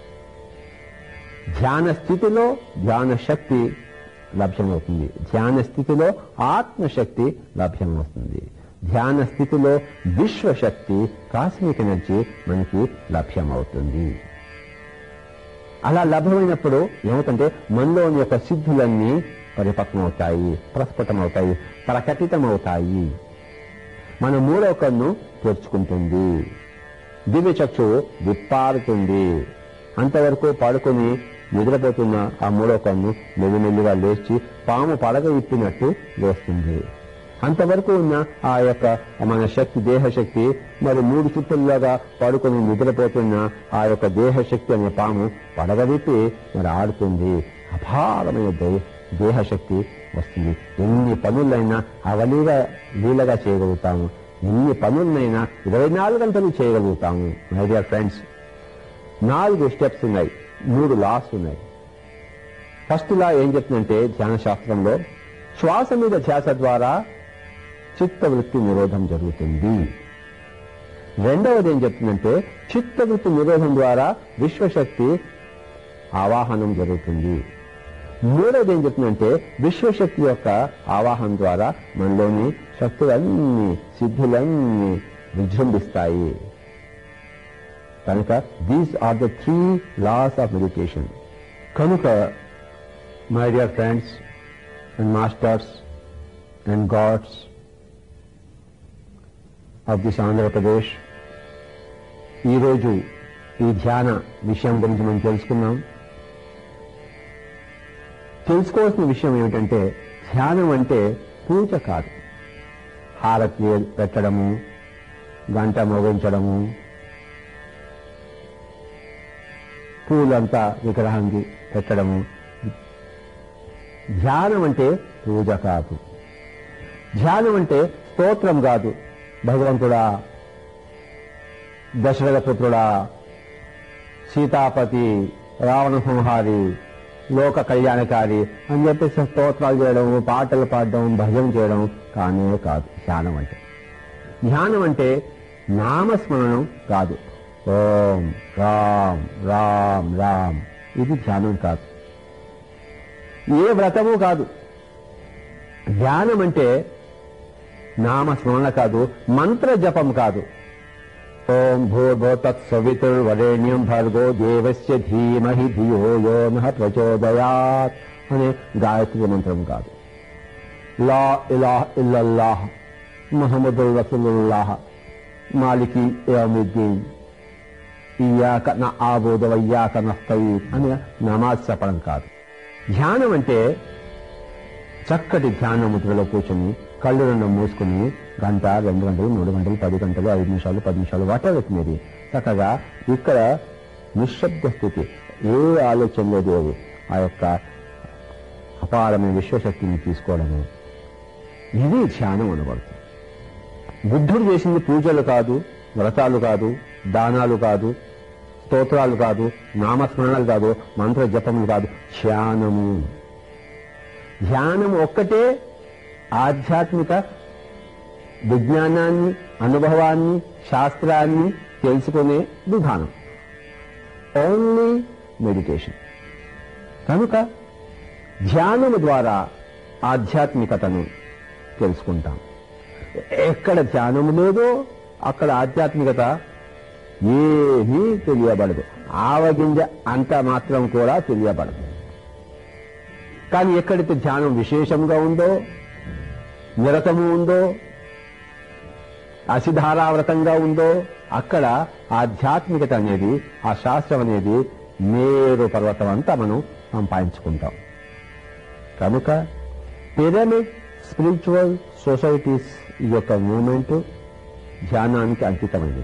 [SPEAKER 1] ధ్యాన స్థితిలో ధ్యాన శక్తి లభ్యమవుతుంది ధ్యాన స్థితిలో ఆత్మశక్తి లభ్యమవుతుంది ధ్యాన స్థితిలో విశ్వశక్తి కాస్మిక్ ఎనర్జీ మనకి లభ్యమవుతుంది అలా లభ్యమైనప్పుడు ఏమవుతుంటే మనలోని యొక్క సిద్ధులన్నీ పరిపక్వమవుతాయి ప్రస్ఫుటమవుతాయి ప్రకటితమవుతాయి మన మూడో కన్ను తెరుచుకుంటుంది దివ్య చక్షువు విప్పారుతుంది అంతవరకు పడుకొని నిద్రపోతున్న ఆ మూడో కన్ను మెల్లిమెల్లిగా లేచి పాము పడగ ఇప్పినట్టు లేస్తుంది అంతవరకు ఉన్న ఆ యొక్క మన శక్తి దేహశక్తి మరి మూడు చుట్టల్లాగా పడుకొని నిద్రపోతున్న ఆ యొక్క దేహశక్తి అనే పాము పడగ విప్పి మరి ఆడుతుంది అపారమైన దే- దేహశక్తి వస్తుంది ఎన్ని పనులైనా అవలీగా లీలగా చేయగలుగుతాము ఎన్ని పనులనైనా ఇరవై నాలుగు గంటలు చేయగలుగుతాము మై డియర్ ఫ్రెండ్స్ నాలుగు స్టెప్స్ ఉన్నాయి మూడు లాస్ ఉన్నాయి ఫస్ట్ లా ఏం చెప్తుందంటే ధ్యాన శాస్త్రంలో శ్వాస మీద ధ్యాస ద్వారా చిత్తవృత్తి నిరోధం జరుగుతుంది రెండవది ఏం చెప్తుందంటే చిత్తవృత్తి నిరోధం ద్వారా విశ్వశక్తి ఆవాహనం జరుగుతుంది మూడోది ఏం చెప్తుందంటే విశ్వశక్తి యొక్క ఆవాహన ద్వారా మనలోని శక్తులన్నీ సిద్ధులన్నీ విజృంభిస్తాయి కనుక these are the three laws of meditation కనుక my dear friends and masters and gods of this Andhra Pradesh ఈరోజు ఈ ధ్యాన విషయం గురించి మనం తెలుసుకున్నాం తెలుసుకోవాల్సిన విషయం ఏమిటంటే ధ్యానం అంటే పూజ కాదు హారతి పెట్టడము గంట మోగించడము పూలంతా విగ్రహానికి పెట్టడము ధ్యానం అంటే పూజ కాదు ధ్యానం అంటే స్తోత్రం కాదు భగవంతుడా దశరథ పుత్రుడా సీతాపతి రావణ సంహారి లోక కళ్యాణకారి అని చెప్పేసి స్తోత్రాలు చేయడం పాటలు పాడడం భజన చేయడం కానే కాదు ధ్యానం అంటే ధ్యానం అంటే నామస్మరణం కాదు ఓం రామ్ రామ్ రామ్ ఇది ధ్యానం కాదు ఏ వ్రతము కాదు ధ్యానం అంటే నామస్మరణ కాదు మంత్ర జపం కాదు ఓం భూర్భోతత్ సవితుర్వరేణ్యం భర్గో దేవస్య ధీమహి ధియో యో నః ప్రచోదయాత్ అనే గాయత్రి మంత్రం కాదు లా ఇలాహ్ ఇల్లల్లాహ్ ముహమ్మదుల్ రసూలుల్లాహ్ మాలికి యౌమిద్దీన్ ఇయ్యాక నా ఆబోధ వయ్యాక నస్తయీన్ అనే నమాజ్ చెప్పడం కాదు ధ్యానం అంటే చక్కటి ధ్యాన ముద్రలో కూర్చొని కళ్ళు రెండు మూసుకుని గంట రెండు గంటలు మూడు గంటలు పది గంటలు ఐదు నిమిషాలు పది నిమిషాలు వాటెవర్ మీది చక్కగా ఇక్కడ నిశ్శబ్ద స్థితి ఏ ఆలోచన లేదు ఏవి ఆ యొక్క అపారమైన విశ్వశక్తిని తీసుకోవడము ఇది ధ్యానం అనబడుతుంది బుద్ధుడు చేసింది పూజలు కాదు వ్రతాలు కాదు దానాలు కాదు స్తోత్రాలు కాదు నామస్మరణలు కాదు మంత్ర జపములు కాదు ధ్యానము ధ్యానం ఒక్కటే ఆధ్యాత్మిక విజ్ఞానాన్ని అనుభవాన్ని శాస్త్రాన్ని తెలుసుకునే విధానం ఓన్లీ మెడిటేషన్ కనుక ధ్యానము ద్వారా ఆధ్యాత్మికతను తెలుసుకుంటాం ఎక్కడ ధ్యానము లేదో అక్కడ ఆధ్యాత్మికత ఏమీ తెలియబడదు ఆవగింజ అంత మాత్రం కూడా తెలియబడదు కానీ ఎక్కడైతే ధ్యానం విశేషంగా ఉందో నిరతము ఉందో అసిధారావ్రతంగా ఉందో అక్కడ ఆధ్యాత్మికత అనేది ఆ శాస్త్రం అనేది మేరు పర్వతం అంతా మనం సంపాదించుకుంటాం కనుక పిరమిడ్ స్పిరిచువల్ సొసైటీస్ యొక్క మూమెంట్ ధ్యానానికి అంకితమైనది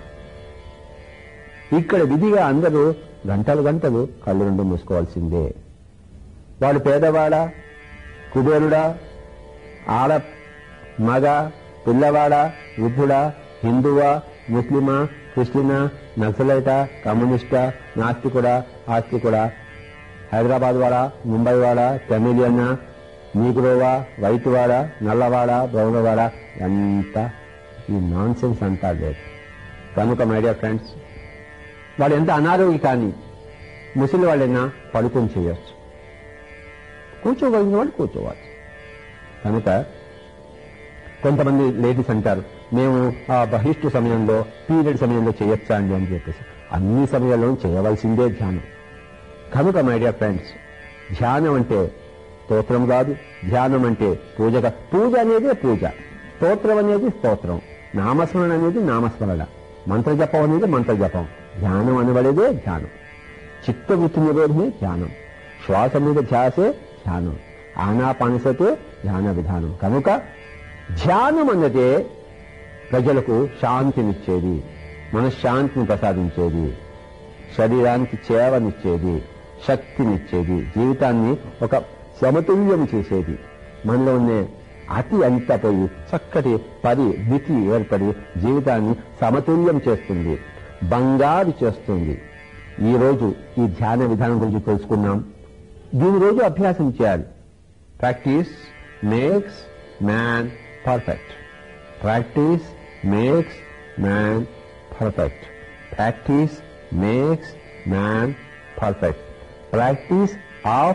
[SPEAKER 1] ఇక్కడ విధిగా అందరూ గంటలు గంటలు కళ్ళు రెండు మూసుకోవాల్సిందే వాడు పేదవాడా కుబేరుడా ఆడ మగ పిల్లవాడా వృద్ధుడా హిందువా ముస్లిమా క్రిస్టియనా నక్సలైటా కమ్యూనిస్టా నాస్తికుడా ఆస్తికుడా హైదరాబాద్ వాడా ముంబై వాడా తమిళియన్నా నీగ్రోవా వైట్ వాడా నల్లవాడా బ్రౌన్ వాడా ఎంత ఈ నాన్ సెన్స్ అంతా లేదు కనుక మై డియర్ ఫ్రెండ్స్ వాడు ఎంత అనారోగ్య కానీ ముసలి వాళ్ళైనా పడుకొని చేయొచ్చు కూర్చోగలిగిన వాళ్ళు కూర్చోవచ్చు కనుక కొంతమంది లేడీస్ అంటారు మేము ఆ బహిష్టు సమయంలో పీరియడ్ సమయంలో చేయొచ్చా అండి అని చెప్పేసి అన్ని సమయాల్లో చేయవలసిందే ధ్యానం కనుక మై డియర్ ఫ్రెండ్స్ ధ్యానం అంటే స్తోత్రం కాదు ధ్యానం అంటే పూజ కాదు పూజ అనేది పూజ స్తోత్రం అనేది స్తోత్రం నామస్మరణ అనేది నామస్మరణ మంత్రజపం అనేది మంత్రజపం ధ్యానం అనబడేదే ధ్యానం చిత్తవృత్తి నిరోధమే ధ్యానం శ్వాస మీద ధ్యాసే ధ్యానం ఆనాపానసతే ధ్యాన విధానం కనుక ధ్యానం అన్నదే ప్రజలకు శాంతినిచ్చేది మనశ్శాంతిని ప్రసాదించేది శరీరానికి చేవనిచ్చేది శక్తినిచ్చేది జీవితాన్ని ఒక సమతుల్యం చేసేది మనలో ఉండే అతి అంతా పోయి చక్కటి పరి దితి ఏర్పడి జీవితాన్ని సమతుల్యం చేస్తుంది బంగారు చేస్తుంది ఈ రోజు ఈ ధ్యాన విధానం గురించి తెలుసుకున్నాం దీని రోజు అభ్యాసం చేయాలి practice makes man perfect practice makes man perfect practice makes man perfect practice of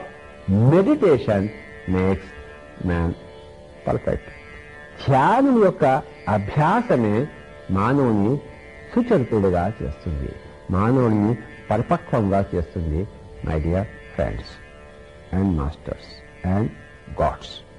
[SPEAKER 1] meditation makes man perfect ధ్యానం యొక్క అభ్యాసమే మానవుని సుచరితుడుగా చేస్తుంది మానవుని పరిపక్వంగా చేస్తుంది my dear friends and masters and God's